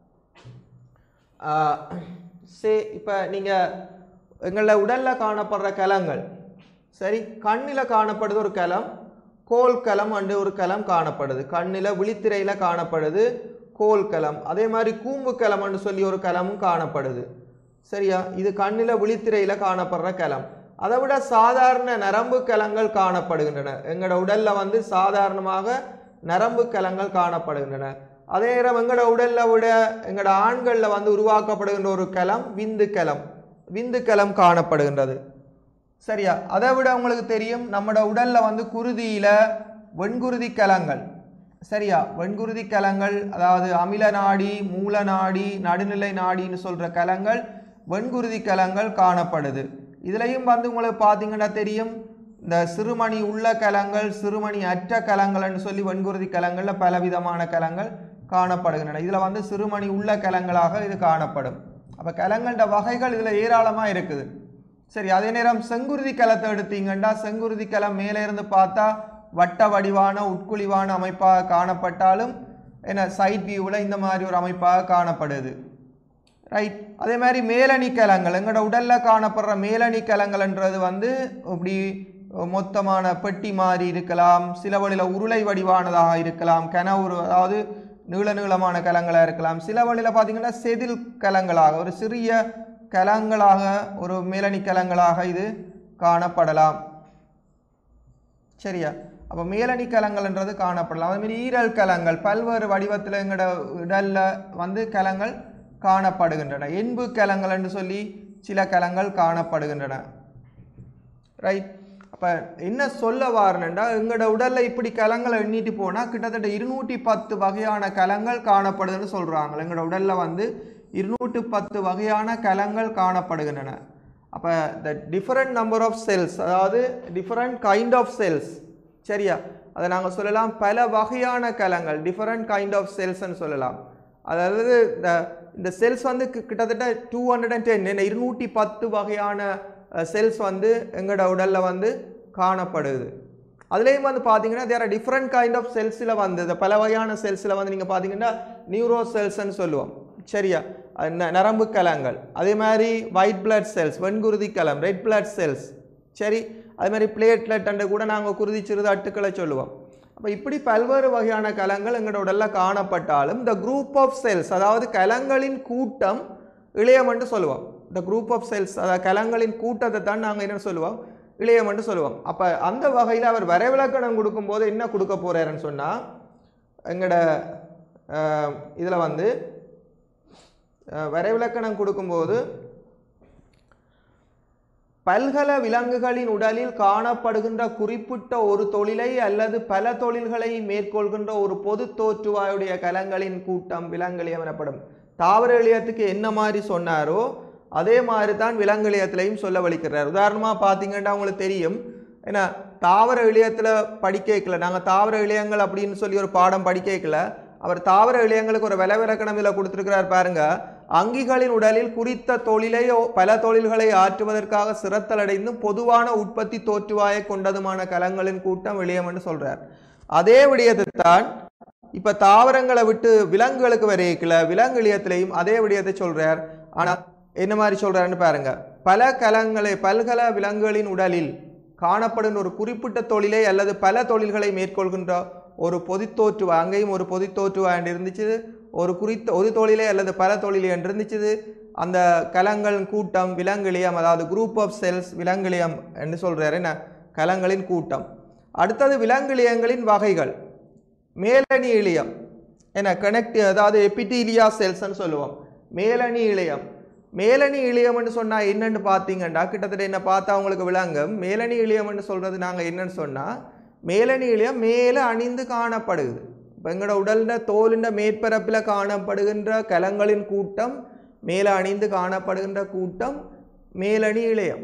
சே இப்போ நீங்கள் எங்கள உடலில் காணப்படுற கலங்கள் சரி கண்ணில் காணப்படுது ஒரு கலம் கோல் கலம் அண்டு ஒரு கலம் காணப்படுது கண்ணில் விழித்திரையில் காணப்படுது கோல் கலம் அதே மாதிரி கூம்பு கலம்னு சொல்லி ஒரு கலமும் காணப்படுது சரியா இது கண்ணில் விழித்திரையில் காணப்படுற கலம் அதை விட சாதாரண நரம்பு கலங்கள் காணப்படுகின்றன எங்களோட உடல்ல வந்து சாதாரணமாக நரம்பு கலங்கள் காணப்படுகின்றன அதே நேரம் எங்களோட உடல்ல விட எங்களோட ஆண்களில் வந்து உருவாக்கப்படுகின்ற ஒரு கலம் விந்து கலம் விந்து கலம் காணப்படுகின்றது சரியா அதை விட உங்களுக்கு தெரியும் நம்மட உடல்ல வந்து குருதியில வெண்குருதி கலங்கள் சரியா வெண்குருதி கலங்கள் அதாவது அமில நாடி மூல நாடி நடுநிலை நாடின்னு சொல்ற கலங்கள் வெண்குருதி கலங்கள் காணப்படுது இதுலயும் வந்து உங்களுக்கு பார்த்தீங்கன்னா தெரியும் இந்த சிறுமணி உள்ள கலங்கள் சிறுமணி அற்ற கலங்கள்னு சொல்லி வெண்குருதி கலங்கள்ல பலவிதமான கலங்கள் காணப்படுகின்றன இதுல வந்து சிறுமணி உள்ள கலங்களாக இது காணப்படும் அப்ப கலங்கள்ட வகைகள் இதுல ஏராளமா இருக்குது சரி அதே நேரம் செங்குருதி கலத்தை எடுத்தீங்கன்னா செங்குருதி கலம் மேலே இருந்து பார்த்தா வட்ட வடிவான உட்குழிவான அமைப்பாக காணப்பட்டாலும் என்ன சைட் வியூவில் இந்த மாதிரி ஒரு அமைப்பாக காணப்படுது ரைட் அதே மாதிரி மேலணி கலங்கள் எங்களோட உடலில் காணப்படுற மேலணி கலங்கள்ன்றது வந்து இப்படி மொத்தமான பெட்டி மாதிரி இருக்கலாம் சில வழியில் உருளை வடிவானதாக இருக்கலாம் கனவுரு அதாவது நீள நீளமான கலங்களாக இருக்கலாம் சில வழியில் பார்த்தீங்கன்னா செதில் கலங்களாக ஒரு சிறிய கலங்களாக ஒரு மேலணி கலங்களாக இது காணப்படலாம் சரியா அப்போ மேலணி கலங்கள்ன்றது காணப்படலாம் அதே மாதிரி ஈரல் கலங்கள் பல்வேறு வடிவத்தில் எங்களோட உடல்ல வந்து கலங்கள் காணப்படுகின்றன என்பு கலங்கள் என்று சொல்லி சில கலங்கள் காணப்படுகின்றன ரைட் அப்போ என்ன சொல்ல வாரணுண்டா எங்களோட உடல்ல இப்படி கலங்களை எண்ணிட்டு போனால் கிட்டத்தட்ட இருநூற்றி பத்து வகையான கலங்கள் காணப்படுதுன்னு சொல்கிறாங்க எங்களோட உடல்ல வந்து இருநூற்றி பத்து வகையான கலங்கள் காணப்படுகின்றன அப்போ the different number of cells அதாவது டிஃபரண்ட் கைண்ட் ஆஃப் செல்ஸ் சரியா அதை நாங்கள் சொல்லலாம் பல வகையான கலங்கள் டிஃபரண்ட் கைண்ட் ஆஃப் செல்ஸ்ன்னு சொல்லலாம் அதாவது இந்த இந்த செல்ஸ் வந்து கி- கிட்டத்தட்ட டூ ஹண்ட்ரட் அண்ட் டென் இருநூற்றி பத்து வகையான செல்ஸ் வந்து எங்களோட உடலில் வந்து காணப்படுது அதுலேயும் வந்து பார்த்தீங்கன்னா there are different kind of செல்ஸில் வந்து இந்த பல வகையான செல்ஸில் வந்து நீங்கள் பார்த்தீங்கன்னா நியூரோ செல்ஸ்ன்னு சொல்லுவோம் சரியா அது ந- நரம்பு கலங்கள் அதே மாதிரி ஒயிட் பிளட் செல்ஸ் வெண்குருதி கலம் ரெட் பிளட் செல்ஸ் சரி அதே மாதிரி பிளேட்லெட் அண்டு கூட நாங்கள் குருதி சிறுது அட்டுக்களை சொல்லுவோம் அப்போ இப்படி பல்வேறு வகையான கலங்கள் எங்களோட உடல்ல காணப்பட்டாலும் இந்த குரூப் ஆஃப் செல்ஸ் அதாவது கலங்களின் கூட்டம் இளையம் என்று சொல்லுவோம் இந்த குரூப் ஆஃப் செல்ஸ் அதாவது கலங்களின் கூட்டத்தை தான் நாங்கள் என்ன சொல்லுவோம் இளையம் என்று சொல்லுவோம் அப்போ அந்த வகையில் அவர் வரைவிலக்கணம் கொடுக்கும்போது என்ன கொடுக்க போறாருன்னு சொன்னால் எங்களோட இதில் வந்து அஹ், வரைவிலக்கணம் கொடுக்கும்போது பல்கல விலங்குகளின் உடலில் காணப்படுகின்ற குறிப்பிட்ட ஒரு தொழிலை அல்லது பல தொழில்களை மேற்கொள்கின்ற ஒரு பொது தோற்றுவாயுடைய கலங்களின் கூட்டம் விலங்கிலியம் எனப்படும் தாவர இலியத்துக்கு என்ன மாதிரி சொன்னாரோ அதே மாதிரி தான் விலங்கிலியத்திலையும் சொல்ல வலிக்கிறார் உதாரணமாக பார்த்தீங்கன்னா உங்களுக்கு தெரியும் ஏன்னா தாவர இலியத்தில் படிக்கல நாங்கள் தாவர இலியங்கள் அப்படின்னு சொல்லி ஒரு பாடம் படிக்கல அவர் தாவர இலியங்களுக்கு ஒரு விலவிலக்கணம் இதில் கொடுத்துருக்கிறார் பாருங்க அங்கிகளின் உடலில் குறித்த தொழிலையோ பல தொழில்களை ஆற்றுவதற்காக சிரத்தலடைந்தும் பொதுவான உற்பத்தி தோற்றுவாயை கொண்டதுமான கலங்களின் கூட்டம் விளியம் என்று சொல்றார் அதே விடயத்தை தான் இப்ப தாவரங்களை விட்டு விலங்குகளுக்கு வரைக்கல விலங்கு இலியத்திலையும் அதே விடயத்தை சொல்றார் ஆனா என்ன மாதிரி சொல்றாருன்னு பாருங்க பல கலங்களை பல்கல விலங்குகளின் உடலில் காணப்படும் ஒரு குறிப்பிட்ட தொழிலை அல்லது பல தொழில்களை மேற்கொள்கின்ற ஒரு பொதித்தோற்றுவா அங்கேயும் ஒரு பொதித்தோற்றுவா என்று இருந்துச்சு ஒரு குறித்த ஒரு தொழிலை அல்லது பல தொழிலை என்று இருந்துச்சு அந்த கலங்கள் கூட்டம் விலங்கிலியம் அதாவது குரூப் ஆஃப் செல்ஸ் விலங்கிலியம் என்று சொல்றாரு என்ன கலங்களின் கூட்டம் அடுத்தது விலங்கிலியங்களின் வகைகள் மேலணி இலியம் என்ன கனெக்ட் அதாவது எபிடீலியா செல்ஸ்ன்னு சொல்லுவோம் மேலணி இலியம் மேலணி இலியம்னு சொன்னா என்னன்னு பார்த்தீங்கன்னா கிட்டத்தட்ட என்ன பார்த்தா உங்களுக்கு விளங்கும் மேலணி இலியம்னு சொல்றது நாங்க என்னன்னு சொன்னா மேலணி இலியம் மேலே அணிந்து காணப்படுது இப்போ எங்களோட உடல்ல தோலின் மேற்பரப்பில் காணப்படுகின்ற கலங்களின் கூட்டம் மேலே அணிந்து காணப்படுகின்ற கூட்டம் மேலணி இழையம்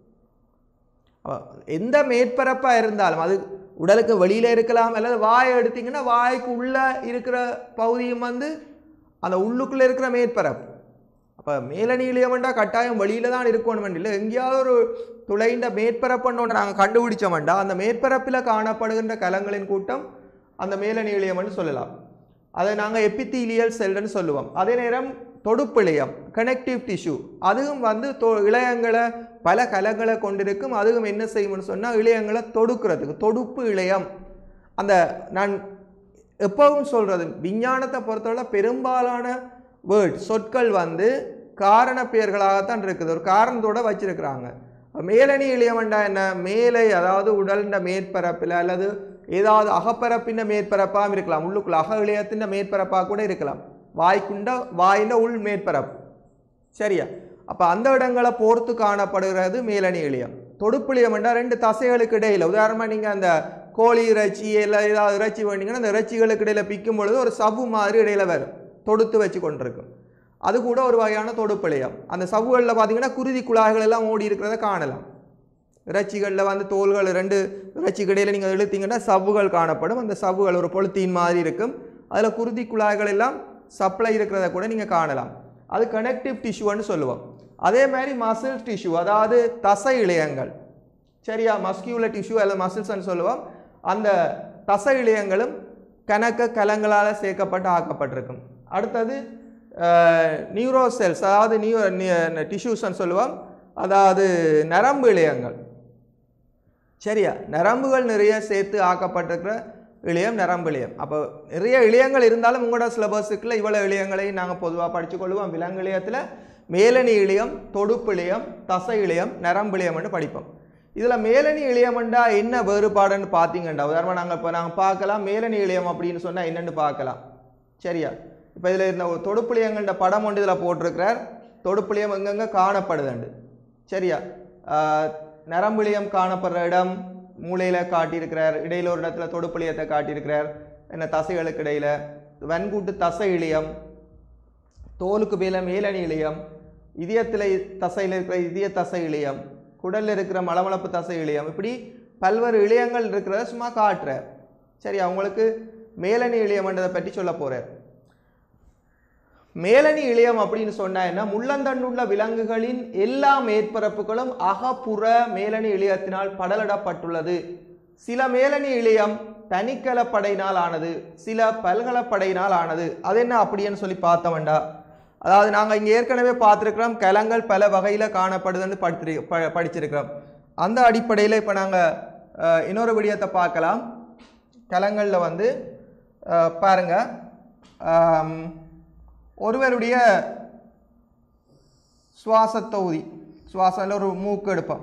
அப்ப எந்த மேற்பரப்பா இருந்தாலும் அது உடலுக்கு வெளியில இருக்கலாம் அல்லது வாயை எடுத்தீங்கன்னா வாய்க்கு உள்ள இருக்கிற பகுதியும் வந்து அந்த உள்ளுக்குள்ள இருக்கிற மேற்பரப்பு அப்ப மேலணி இளையமண்டா கட்டாயம் வெளியில தான் இருக்கணும் இல்லை எங்கேயாவது ஒரு துளைந்த மேற்பரப்புன்னு நாங்கள் கண்டுபிடிச்சோம்டா அந்த மேற்பரப்பில் காணப்படுகின்ற கலங்களின் கூட்டம் அந்த மேலணி இளையம்னு சொல்லலாம் அதை நாங்கள் எபித்தீலியல் செல்லுன்னு சொல்லுவோம் அதே நேரம் தொடுப்பிழையம் கனெக்டிவ் டிஷ்யூ அதுவும் வந்து தொ இளையங்களை பல கலங்களை கொண்டிருக்கும் அதுவும் என்ன செய்யும்னு சொன்னால் இளையங்களை தொடுக்கிறதுக்கு தொடுப்பு இளையம் அந்த நான் எப்பவும் சொல்கிறது விஞ்ஞானத்தை பொறுத்தவரை பெரும்பாலான வேர்ட் சொற்கள் வந்து காரண பெயர்களாகத்தான் இருக்குது ஒரு காரணத்தோட வச்சிருக்கிறாங்க மேலணி இளையமண்டா என்ன மேலே அதாவது உடலின் மேற்பரப்பில் அல்லது ஏதாவது அகப்பரப்பின் மேற்பரப்பாக இருக்கலாம் உள்ளுக்குள்ள அக இளையத்தின் மேற்பரப்பாக கூட இருக்கலாம் வாய்க்குண்ட வாயில உள் மேற்பரப்பு சரியா அப்போ அந்த இடங்களை போர்த்து காணப்படுகிறது மேலணி இளையம் தொடுப்பிளியம் என்றால் ரெண்டு தசைகளுக்கு இடையில உதாரணமாக நீங்கள் அந்த கோழி இறைச்சி இல்லை ஏதாவது இறைச்சி வேண்டிங்கன்னா அந்த இறைச்சிகளுக்கு இடையில பிக்கும் பொழுது ஒரு சவ்வு மாதிரி இடையில வரும் தொடுத்து வச்சு கொண்டிருக்கும் அது கூட ஒரு வகையான தொடுப்பிழையம் அந்த சவ்வுகளில் பார்த்தீங்கன்னா குருதி குழாய்கள் எல்லாம் ஓடி இருக்கிறத காணலாம் இறைச்சிகளில் வந்து தோல்கள் ரெண்டு இறைச்சிக்கு இடையில நீங்கள் இழுத்தீங்கன்னா சவ்வுகள் காணப்படும் அந்த சவ்வுகள் ஒரு பொழுத்தின் மாதிரி இருக்கும் அதில் குருதி குழாய்கள் எல்லாம் சப்ளை இருக்கிறத கூட நீங்கள் காணலாம் அது கனெக்டிவ் டிஷ்யூன்னு சொல்லுவோம் அதே மாதிரி மசில் டிஷ்யூ அதாவது தசை இழையங்கள் சரியா மஸ்கியூலர் டிஷ்யூ அல்லது மசில்ஸ்ன்னு சொல்லுவோம் அந்த தசை இழையங்களும் கணக்க கலங்களால் சேர்க்கப்பட்டு ஆக்கப்பட்டிருக்கும் அடுத்தது நியூரோ செல்ஸ் அதாவது நியூ டிஷ்யூஸ்ன்னு சொல்லுவோம் அதாவது நரம்பு இழையங்கள் சரியா நரம்புகள் நிறைய சேர்த்து ஆக்கப்பட்டிருக்கிற இளையம் நரம்பு இளையம் அப்போ நிறைய இளையங்கள் இருந்தாலும் உங்களோட சிலபஸுக்குள்ள இவ்வளோ இளையங்களையும் நாங்கள் பொதுவாக படித்து கொள்வோம் விலங்கு இளையத்தில் மேலணி இளையம் தொடுப்பு இளையம் தசை இளையம் நரம்பு இளையம்னு படிப்போம் இதில் மேலணி இளையம்ண்டா என்ன வேறுபாடுன்னு பார்த்தீங்கண்டா உதாரணமாக நாங்கள் இப்போ நாங்கள் பார்க்கலாம் மேலணி இளையம் அப்படின்னு சொன்னால் என்னென்னு பார்க்கலாம் சரியா இப்போ இதில் இருந்த ஒரு தொடுப்புளியங்கள்ட படம் ஒன்று இதில் போட்டிருக்கிறார் தொடுப்புளியம் எங்கெங்கே காணப்படுதுண்டு சரியா ஆஹ் நரம்புளியம் காணப்படுற இடம் மூளையில் காட்டியிருக்கிறார் இடையில ஒரு இடத்துல தொடுப்புளியத்தை காட்டியிருக்கிறார் என்ன தசைகளுக்கு இடையில வன்கூட்டு தசை இளியம் தோலுக்கு மேல மேலணி இளியம் இதயத்தில் தசையில் இருக்கிற இதய தசை இளியம் குடலில் இருக்கிற மலமளப்பு தசை இளியம் இப்படி பல்வேறு இளியங்கள் இருக்கிறத சும்மா காட்டுறார் சரி அவங்களுக்கு மேலணி இளியம்ன்றதை பற்றி சொல்ல போறார் மேலணி இளையம் அப்படின்னு சொன்னா என்ன முள்ளந்தண்டுள்ள விலங்குகளின் எல்லா மேற்பரப்புகளும் அகப்புற மேலணி இளையத்தினால் படலிடப்பட்டுள்ளது சில மேலணி இளையம் தனிக்கலப்படையினால் ஆனது சில பல்கலப்படையினால் ஆனது அது என்ன அப்படின்னு சொல்லி பார்த்தோம்டா அதாவது நாங்கள் இங்கே ஏற்கனவே பார்த்துருக்கிறோம் கலங்கள் பல வகையில் காணப்படுதுன்னு படித்திரு ப படிச்சிருக்கிறோம் அந்த அடிப்படையில் இப்போ நாங்கள் இன்னொரு விடயத்தை பார்க்கலாம் கலங்களில் வந்து அஹ், பாருங்க ஆம், ஒருவருடைய சுவாச தொகுதி சுவாசத்தில் ஒரு மூக்கு எடுப்போம்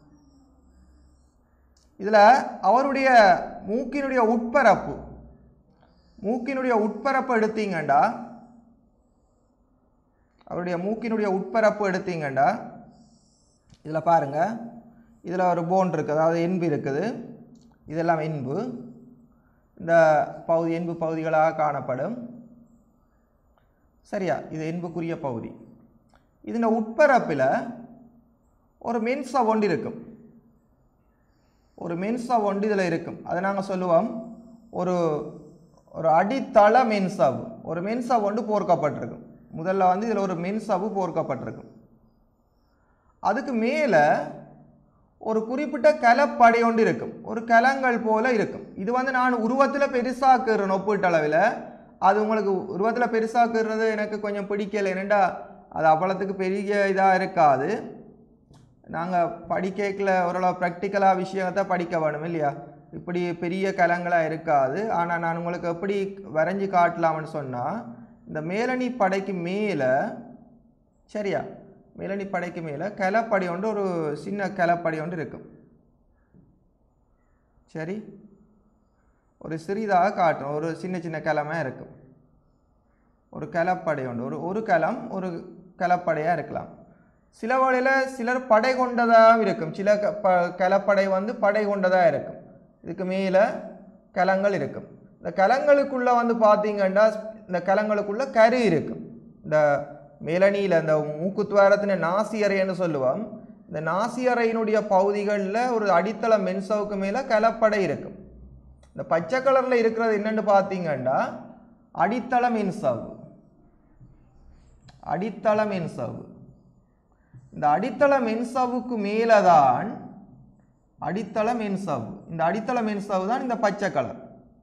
இதில் அவருடைய மூக்கினுடைய உட்பரப்பு மூக்கினுடைய உட்பரப்பு எடுத்தீங்கண்டா அவருடைய மூக்கினுடைய உட்பரப்பு எடுத்தீங்கண்டா இதில் பாருங்க இதில் ஒரு போன் இருக்குது அதாவது எண்பு இருக்குது இதெல்லாம் எண்பு இந்த பகுதி எண்பு பகுதிகளாக காணப்படும் சரியா இது எண்புக்குரிய பகுதி இதன் உட்பரப்பில் ஒரு மென்சா ஒன்று இருக்கும் ஒரு மென்சா ஒன்று இதில் இருக்கும் அதை நாங்கள் சொல்லுவோம் ஒரு ஒரு அடித்தள மென்சாவு ஒரு மென்சா ஒன்று போர்க்கப்பட்டிருக்கும் முதல்ல வந்து இதில் ஒரு மென்சாவு போர்க்கப்பட்டிருக்கும் அதுக்கு மேலே ஒரு குறிப்பிட்ட கலப்படை ஒன்று இருக்கும் ஒரு கலங்கள் போல இருக்கும் இது வந்து நான் உருவத்தில் பெருசாக்குறேன் ஒப்பீட்டளவில் அது உங்களுக்கு உருவத்தில் பெருசாக்குறது எனக்கு கொஞ்சம் பிடிக்கல என்னடா அது அவ்வளோத்துக்கு பெரிய இதாக இருக்காது நாங்கள் படிக்கல ஓரளவு ப்ராக்டிக்கலாக விஷயத்தை படிக்க வேணும் இல்லையா இப்படி பெரிய கலங்களாக இருக்காது ஆனால் நான் உங்களுக்கு எப்படி வரைஞ்சி காட்டலாம்னு சொன்னால் இந்த மேலணி படைக்கு மேலே சரியா மேலணி படைக்கு மேலே கிளப்படி ஒன்று ஒரு சின்ன கிளப்படி ஒன்று இருக்கும் சரி ஒரு சிறிதாக காட்டும் ஒரு சின்ன சின்ன கிழமை இருக்கும் ஒரு கிளப்படை உண்டு ஒரு ஒரு களம் ஒரு கிளப்படையாக இருக்கலாம் சில வழியில் சிலர் படை கொண்டதாக இருக்கும் சில க ப கிளப்படை வந்து படை கொண்டதாக இருக்கும் இதுக்கு மேலே கலங்கள் இருக்கும் இந்த கலங்களுக்குள்ளே வந்து பார்த்தீங்கன்னா இந்த கலங்களுக்குள்ள கரு இருக்கும் இந்த மேலணியில் இந்த மூக்குத்துவாரத்தின நாசியறைன்னு சொல்லுவோம் இந்த நாசியறையினுடைய பகுதிகளில் ஒரு அடித்தள மென்சவுக்கு மேலே கலப்படை இருக்கும் இந்த பச்சை கலரில் இருக்கிறது என்னன்னு பார்த்தீங்கன்னா அடித்தள மென்சவு அடித்தள மென்சவு இந்த அடித்தள மென்சவுக்கு மேலே தான் அடித்தள மென்சவு இந்த அடித்தள மென்சவு தான் இந்த பச்சை கலர்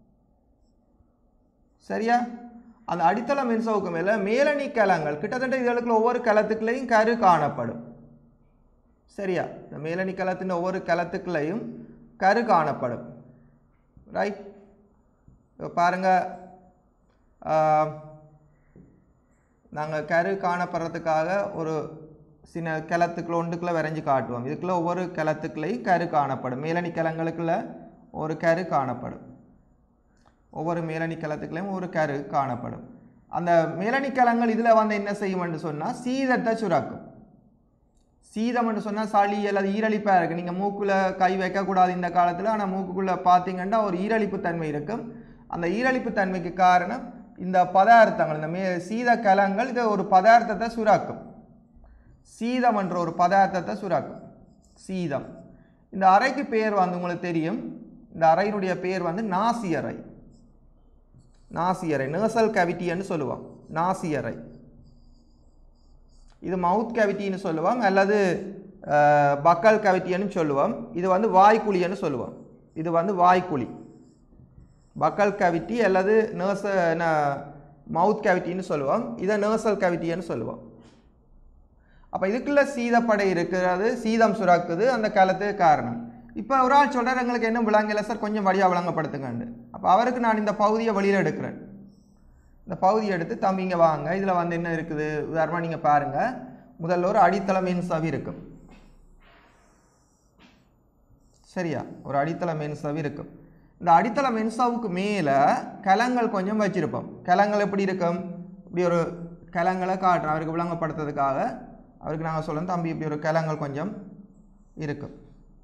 சரியா அந்த அடித்தள மென்சவுக்கு மேலே மேலணி கலங்கள் கிட்டத்தட்ட இதுகளுக்குள்ள ஒவ்வொரு கலத்துக்குள்ளேயும் கரு காணப்படும் சரியா இந்த மேலணி கலத்தின் ஒவ்வொரு கலத்துக்குள்ளேயும் கரு காணப்படும் ரைட் பாருங்க நாங்கள் கரு காணப்படுறதுக்காக ஒரு சின்ன கிளத்துக்குள்ள ஒன்றுக்குள்ளே வரைஞ்சி காட்டுவோம் இதுக்குள்ள ஒவ்வொரு கிளத்துக்குள்ளேயும் கரு காணப்படும் மேலணி கிளங்களுக்குள்ள ஒரு கரு காணப்படும் ஒவ்வொரு மேலணி கிளத்துக்குள்ளேயும் ஒரு கரு காணப்படும் அந்த மேலணி கிளங்கள் இதில் வந்து என்ன செய்யும்னு சொன்னால் சீதத்தை சுரக்கும் சீதம்னு சொன்னால் சளி அல்லது ஈரழிப்பாக இருக்குது நீங்கள் மூக்கில் கை வைக்கக்கூடாது இந்த காலத்தில் ஆனால் மூக்குக்குள்ளே பார்த்தீங்கன்னா ஒரு ஈரழிப்பு தன்மை இருக்கும் அந்த ஈரழிப்பு தன்மைக்கு காரணம் இந்த பதார்த்தங்கள் இந்த மே சீத கலங்கள் இது ஒரு பதார்த்தத்தை சுராக்கும் சீதம் என்ற ஒரு பதார்த்தத்தை சுராக்கும் சீதம் இந்த அறைக்கு பேர் வந்து உங்களுக்கு தெரியும் இந்த அறையினுடைய பேர் வந்து நாசி அறை நாசியறை நேசல் கேவிட்டின்னு சொல்லுவோம் நாசியறை இது மவுத் கேவிட்டின்னு சொல்லுவோம் அல்லது பக்கல் கேவிட்டின்னு சொல்லுவோம் இது வந்து வாய்க்குழின்னு சொல்லுவோம் இது வந்து வாய்க்குழி பக்கல் கேவிட்டி அல்லது நேச மவுத் கேவிட்டின்னு சொல்லுவோம் இதை நேசல் கேவிட்டின்னு சொல்லுவோம் அப்போ இதுக்குள்ள சீதப்படை இருக்கிறது சீதம் சுரக்குது அந்த காலத்துக்கு காரணம் இப்போ ஒரு ஆள் சொல்கிறார் எங்களுக்கு என்ன விளங்கல சார் கொஞ்சம் வழியாக விளங்கப்படுத்துங்கண்டு அப்போ அவருக்கு நான் இந்த பகுதியை வெளியில் எடுக்கிறேன் இந்த பகுதியை எடுத்து தம்பிங்க வாங்க இதில் வந்து என்ன இருக்குது உதாரணமாக நீங்கள் பாருங்கள் முதல்ல ஒரு அடித்தள மென் சவி இருக்கும் சரியா ஒரு அடித்தள மென் சவி இருக்கும் இந்த அடித்தள மென்சாவுக்கு மேலே கலங்கள் கொஞ்சம் வச்சிருப்போம் கலங்கள் எப்படி இருக்கும் இப்படி ஒரு கலங்களை காட்டுறோம் அவருக்கு விளங்கப்படுத்துறதுக்காக அவருக்கு நாங்கள் சொல்லணும் தம்பி இப்படி ஒரு கலங்கள் கொஞ்சம் இருக்கும்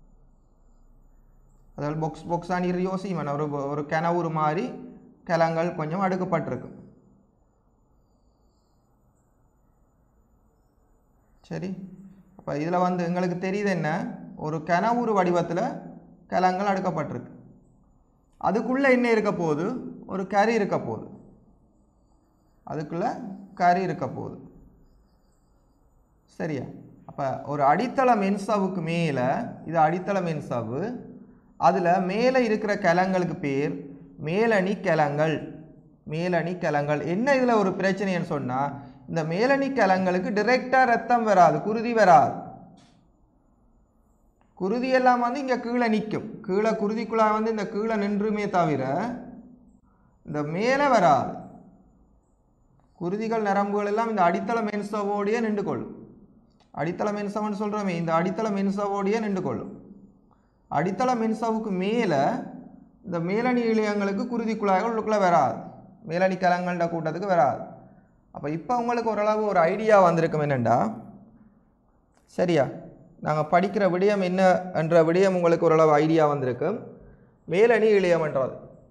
அதாவது பொக்ஸ் பொக்ஸானி யோசிமன் ஒரு ஒரு கிணவுறு மாதிரி கிழங்கள் கொஞ்சம் அடுக்கப்பட்டிருக்கு சரி அப்போ இதில் வந்து எங்களுக்கு தெரியுது என்ன ஒரு கிணவுறு வடிவத்தில் கிழங்கள் அடுக்கப்பட்டிருக்கு அதுக்குள்ளே என்ன இருக்க போகுது ஒரு கறி இருக்க போகுது அதுக்குள்ளே கறி இருக்க போகுது சரியா அப்போ ஒரு அடித்தள மென்சாவுக்கு மேலே இது அடித்தள மென்சாவு அதில் மேலே இருக்கிற கிழங்களுக்கு பேர் மேலணி கிழங்கள் மேலணி கிழங்கள் என்ன இதில் ஒரு பிரச்சனைன்னு சொன்னால் இந்த மேலணி கிழங்களுக்கு டிரெக்டாக ரத்தம் வராது குருதி வராது குருதி எல்லாம் வந்து இங்கே கீழே நிற்கும் கீழே குருதிக்குள்ளே வந்து இந்த கீழே நின்றுமே தவிர இந்த மேலே வராது குருதிகள் நரம்புகள் எல்லாம் இந்த அடித்தள மென்சவோடையே நின்று கொள்ளும் அடித்தள மென்சவன்னு சொல்கிறோமே இந்த அடித்தள மென்சவோடையே நின்று கொள்ளும் அடித்தள மென்சாவுக்கு மேலே இந்த மேலணி இழையங்களுக்கு குருதி குழாய்கள் உள்ளுக்குள்ளே வராது மேலணி கலங்கள்ட கூட்டத்துக்கு வராது அப்போ இப்போ உங்களுக்கு ஓரளவு ஒரு ஐடியா வந்திருக்கும் என்னென்னா சரியா நாங்கள் படிக்கிற விடயம் என்ன என்ற விடயம் உங்களுக்கு ஓரளவு ஐடியா வந்திருக்கு மேலணி இளையம்ன்றது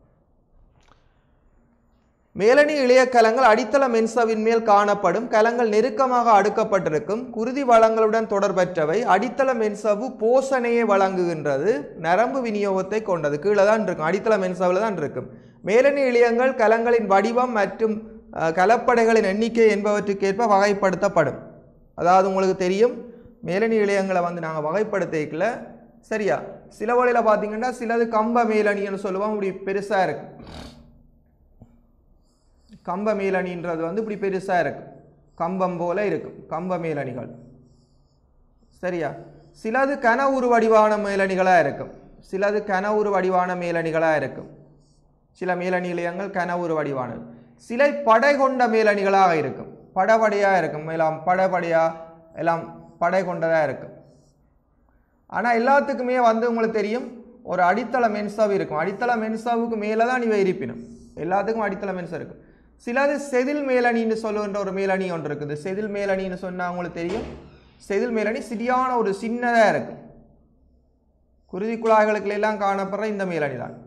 மேலணி இளைய கலங்கள் அடித்தள மென்சவின் மேல் காணப்படும் கலங்கள் நெருக்கமாக அடுக்கப்பட்டிருக்கும் குருதி வளங்களுடன் தொடர்பற்றவை அடித்தள மென்சவு போஷணையை வழங்குகின்றது நரம்பு விநியோகத்தை கொண்டது கீழே தான் இருக்கும் அடித்தள மென்சவில் தான் இருக்கும் மேலணி இளையங்கள் கலங்களின் வடிவம் மற்றும் அஹ், கலப்படைகளின் எண்ணிக்கை என்பவற்றுக்கேற்ப வகைப்படுத்தப்படும் அதாவது உங்களுக்கு தெரியும் மேலணி இளையங்களை வந்து நாங்கள் வகைப்படுத்திக்கல சரியா சில வழியில் பார்த்தீங்கன்னா சிலது கம்ப மேலணின்னு சொல்லுவோம் இப்படி பெருசாக இருக்கு கம்ப மேலணின்றது வந்து இப்படி பெருசாக இருக்கும் கம்பம் போல இருக்கும் கம்ப மேலணிகள் சரியா சிலது கன உரு வடிவான மேலணிகளாக இருக்கும் சிலது கன உரு வடிவான மேலணிகளாக இருக்கும் சில மேலணி இலையங்கள் கன உரு வடிவானது சிலை படை கொண்ட மேலணிகளாக இருக்கும் படபடையாக இருக்கும் எல்லாம் படபடையாக எல்லாம் படை கொண்டதாக இருக்கும் ஆனால் எல்லாத்துக்குமே வந்து உங்களுக்கு தெரியும் ஒரு அடித்தள மென்சாவு இருக்கும் அடித்தள மென்சாவுக்கு மேலே தான் இவை இருப்பினும் எல்லாத்துக்கும் அடித்தள மென்சா இருக்கும் சிலது செதில் மேலணின்னு சொல்லுகின்ற ஒரு மேலணி ஒன்று இருக்குது செதில் மேலணின்னு சொன்னால் உங்களுக்கு தெரியும் செதில் மேலணி சிறியான ஒரு சின்னதாக இருக்கும் குருதி குழாய்களுக்குள்ள எல்லாம் காணப்படுற இந்த மேலணி தான்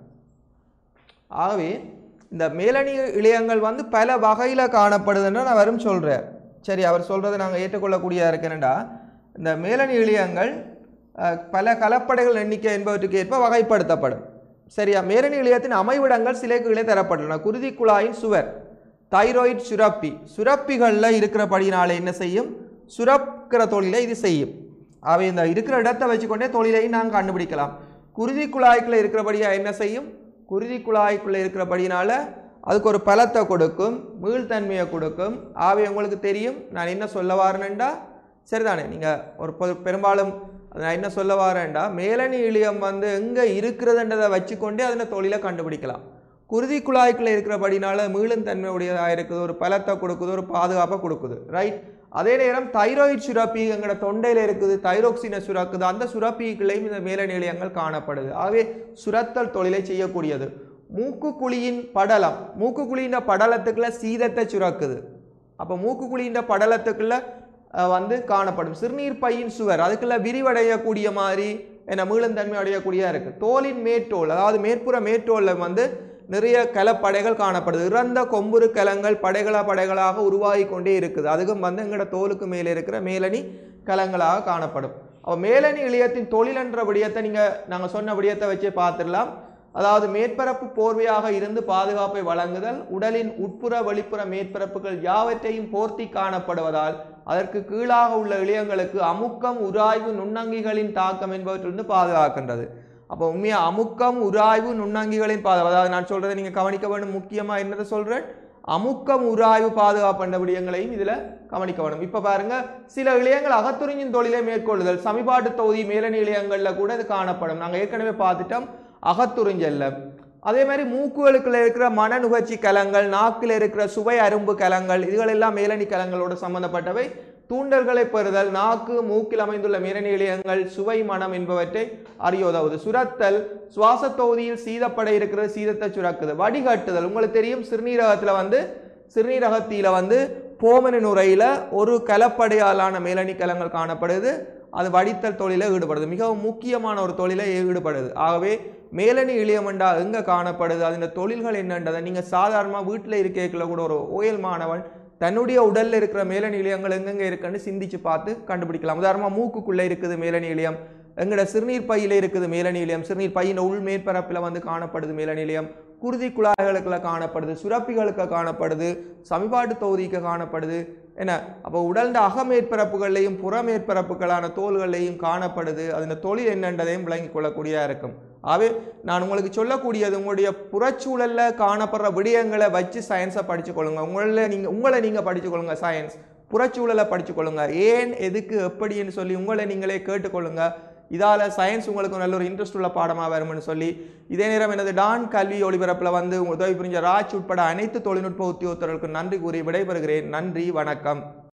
ஆகவே இந்த மேலணி இளையங்கள் வந்து பல வகையில் காணப்படுதுன்னு நான் வரும் சொல்கிறேன் சரி அவர் சொல்கிறத நாங்கள் ஏற்றுக்கொள்ளக்கூடியதாக இருக்கேன்டா இந்த மேலணி இளையங்கள் அஹ், பல கலப்படைகள் எண்ணிக்கை என்பவற்றுக்கு ஏற்ப வகைப்படுத்தப்படும் சரியா மேலணி இளையத்தின் அமைவிடங்கள் சிலைக்குகளே தரப்பட்டுள்ளன குருதி குழாயின் சுவர் தைராய்டு சுரப்பி சுரப்பிகளில் இருக்கிறபடினால என்ன செய்யும் சுரக்கிற தொழிலை இது செய்யும் அவை இந்த இருக்கிற இடத்தை வச்சுக்கொண்டே தொழிலையும் நாங்கள் கண்டுபிடிக்கலாம் குருதி குழாய்க்குள்ள இருக்கிறபடியா என்ன செய்யும் குருதி குழாய்க்குள்ள இருக்கிறபடினால அதுக்கு ஒரு பலத்தை கொடுக்கும் மீள்தன்மையை கொடுக்கும் ஆகவே உங்களுக்கு தெரியும் நான் என்ன சொல்ல வாரேன்டா சரிதானே நீங்கள் ஒரு பொது- பெரும்பாலும் நான் என்ன சொல்ல வாரேன்டா மேலணி இழியம் வந்து எங்கே இருக்கிறதுன்றதை வச்சுக்கொண்டே அதில் தொழிலை கண்டுபிடிக்கலாம் குருதி குழாய்க்குள்ள இருக்கிறபடினால மீளும் தன்மை உடையதாக இருக்குது ஒரு பலத்தை கொடுக்குது ஒரு பாதுகாப்பை கொடுக்குது ரைட் அதே நேரம் தைராய்டு சுரப்பி எங்களோட தொண்டையில் இருக்குது தைரோக்சினை சுரக்குது அந்த சுரப்பிகளையும் இந்த மேலணி இழையங்கள் காணப்படுது ஆகவே சுரத்தல் தொழிலை செய்யக்கூடியது மூக்கு குழியின் படலம் மூக்கு குழியின் படலத்துக்குள்ள சீதத்தை சுரக்குது அப்போ மூக்கு குழியின் படலத்துக்குள்ள அஹ், வந்து காணப்படும் சிறுநீர் பையின் சுவர் அதுக்குள்ள விரிவடையக்கூடிய மாதிரி என்ன மீளந்தன்மை அடையக்கூடியதாக இருக்குது தோலின் மேட்டோல் அதாவது மேற்புற மேட்டோலில் வந்து நிறைய கலப்படைகள் காணப்படுது இறந்த கொம்புரு கலங்கள் படைகளா படைகளாக உருவாகி கொண்டே இருக்குது அதுக்கும் வந்து எங்களோட தோலுக்கு மேலே இருக்கிற மேலணி கலங்களாக காணப்படும் அப்போ மேலணி இளையத்தின் தொழில் என்ற விடயத்தை நீங்கள் நாங்கள் சொன்ன விடயத்தை வச்சே பார்த்துடலாம் அதாவது மேற்பரப்பு போர்வையாக இருந்து பாதுகாப்பை வழங்குதல் உடலின் உட்புற வெளிப்புற மேற்பரப்புகள் யாவற்றையும் போர்த்தி காணப்படுவதால் அதற்கு கீழாக உள்ள இளையங்களுக்கு அமுக்கம் உராய்வு நுண்ணங்கிகளின் தாக்கம் என்பவற்றிலிருந்து பாதுகாக்கின்றது அப்போ உண்மையாக அமுக்கம் உராய்வு நுண்ணங்கிகளின் பாதுகாப்பு அதாவது நான் சொல்றதை நீங்கள் கவனிக்க வேண்டும் முக்கியமாக என்னதை சொல்கிறேன் அமுக்கம் உராய்வு பாதுகாப்பு என்ற விடயங்களையும் இதில் கவனிக்க வேண்டும் இப்போ பாருங்க சில இளையங்கள் அகத்துறிஞ்சின் தொழிலை மேற்கொள்ளுதல் சமிபாட்டு தொகுதி மேலணி இளையங்களில் கூட இது காணப்படும் நாங்கள் ஏற்கனவே பார்த்துட்டோம் அகத்துறிஞ்சல்ல அதே மாதிரி மூக்குகளுக்குள்ள இருக்கிற மன நுகர்ச்சி கலங்கள் நாக்கில் இருக்கிற சுவை அரும்பு கலங்கள் இதுகளெல்லாம் மேலணி கலங்களோடு சம்பந்தப்பட்டவை தூண்டல்களை பெறுதல் நாக்கு மூக்கில் அமைந்துள்ள மேலணி இழையங்கள் சுவை மனம் என்பவற்றை அறிய உதவுது சுரத்தல் சுவாச தொகுதியில் சீதப்படை இருக்கிறது சீதத்தை சுரக்குது வடிகட்டுதல் உங்களுக்கு தெரியும் சிறுநீரகத்தில் வந்து சிறுநீரகத்தில வந்து போமன நுரையில் ஒரு கலப்படையாலான மேலணி கலங்கள் காணப்படுது அது வடித்தல் தொழிலில் ஈடுபடுது மிகவும் முக்கியமான ஒரு தொழிலை ஈடுபடுது ஆகவே மேலணி இளியமண்டா எங்கே காணப்படுது அதன் தொழில்கள் என்னன்றதை நீங்கள் சாதாரணமாக வீட்டில் இருக்கேக்கில் கூட ஒரு ஓயல் மாணவன் தன்னுடைய உடல்ல இருக்கிற மேலணி இளியங்கள் எங்கெங்கே இருக்குன்னு சிந்திச்சு பார்த்து கண்டுபிடிக்கலாம் உதாரணமாக மூக்குக்குள்ளே இருக்குது மேலணி இளியம் எங்களோட சிறுநீர் பையில இருக்குது மேலணி இளியம் சிறுநீர் பையின் உள் மேற்பரப்பில் வந்து காணப்படுது மேலணி இளியம் குருதி குழாய்களுக்குள்ள காணப்படுது சுரப்பிகளுக்கு காணப்படுது சமிபாட்டு தொகுதிக்கு காணப்படுது என்ன அப்போ உடல்ந்த அகமேற்பரப்புகள்லையும் புறமேற்பரப்புகளான தோள்கள்லையும் காணப்படுது அதன் தொழில் என்னன்றதையும் விளங்கிக் கொள்ளக்கூடியதாக இருக்கும் ஆகவே நான் உங்களுக்கு சொல்லக்கூடியது உங்களுடைய புறச்சூழல்ல காணப்படுற விடயங்களை வச்சு சயின்ஸை படிச்சுக்கொள்ளுங்க உங்களை நீங்கள் உங்களை நீங்கள் படிச்சுக்கொள்ளுங்க சயின்ஸ் புறச்சூழலை படிச்சுக்கொள்ளுங்க ஏன் எதுக்கு எப்படின்னு சொல்லி உங்களை நீங்களே கேட்டுக்கொள்ளுங்க இதால் சயின்ஸ் உங்களுக்கு நல்ல ஒரு இன்ட்ரெஸ்ட் உள்ள பாடமாக வரும்னு சொல்லி இதே நேரம் எனது டான் கல்வி ஒளிபரப்பில் வந்து உதவி புரிஞ்ச ராஜ் உட்பட அனைத்து தொழில்நுட்ப உத்தியோகத்தர்களுக்கும் நன்றி கூறி விடைபெறுகிறேன் நன்றி வணக்கம்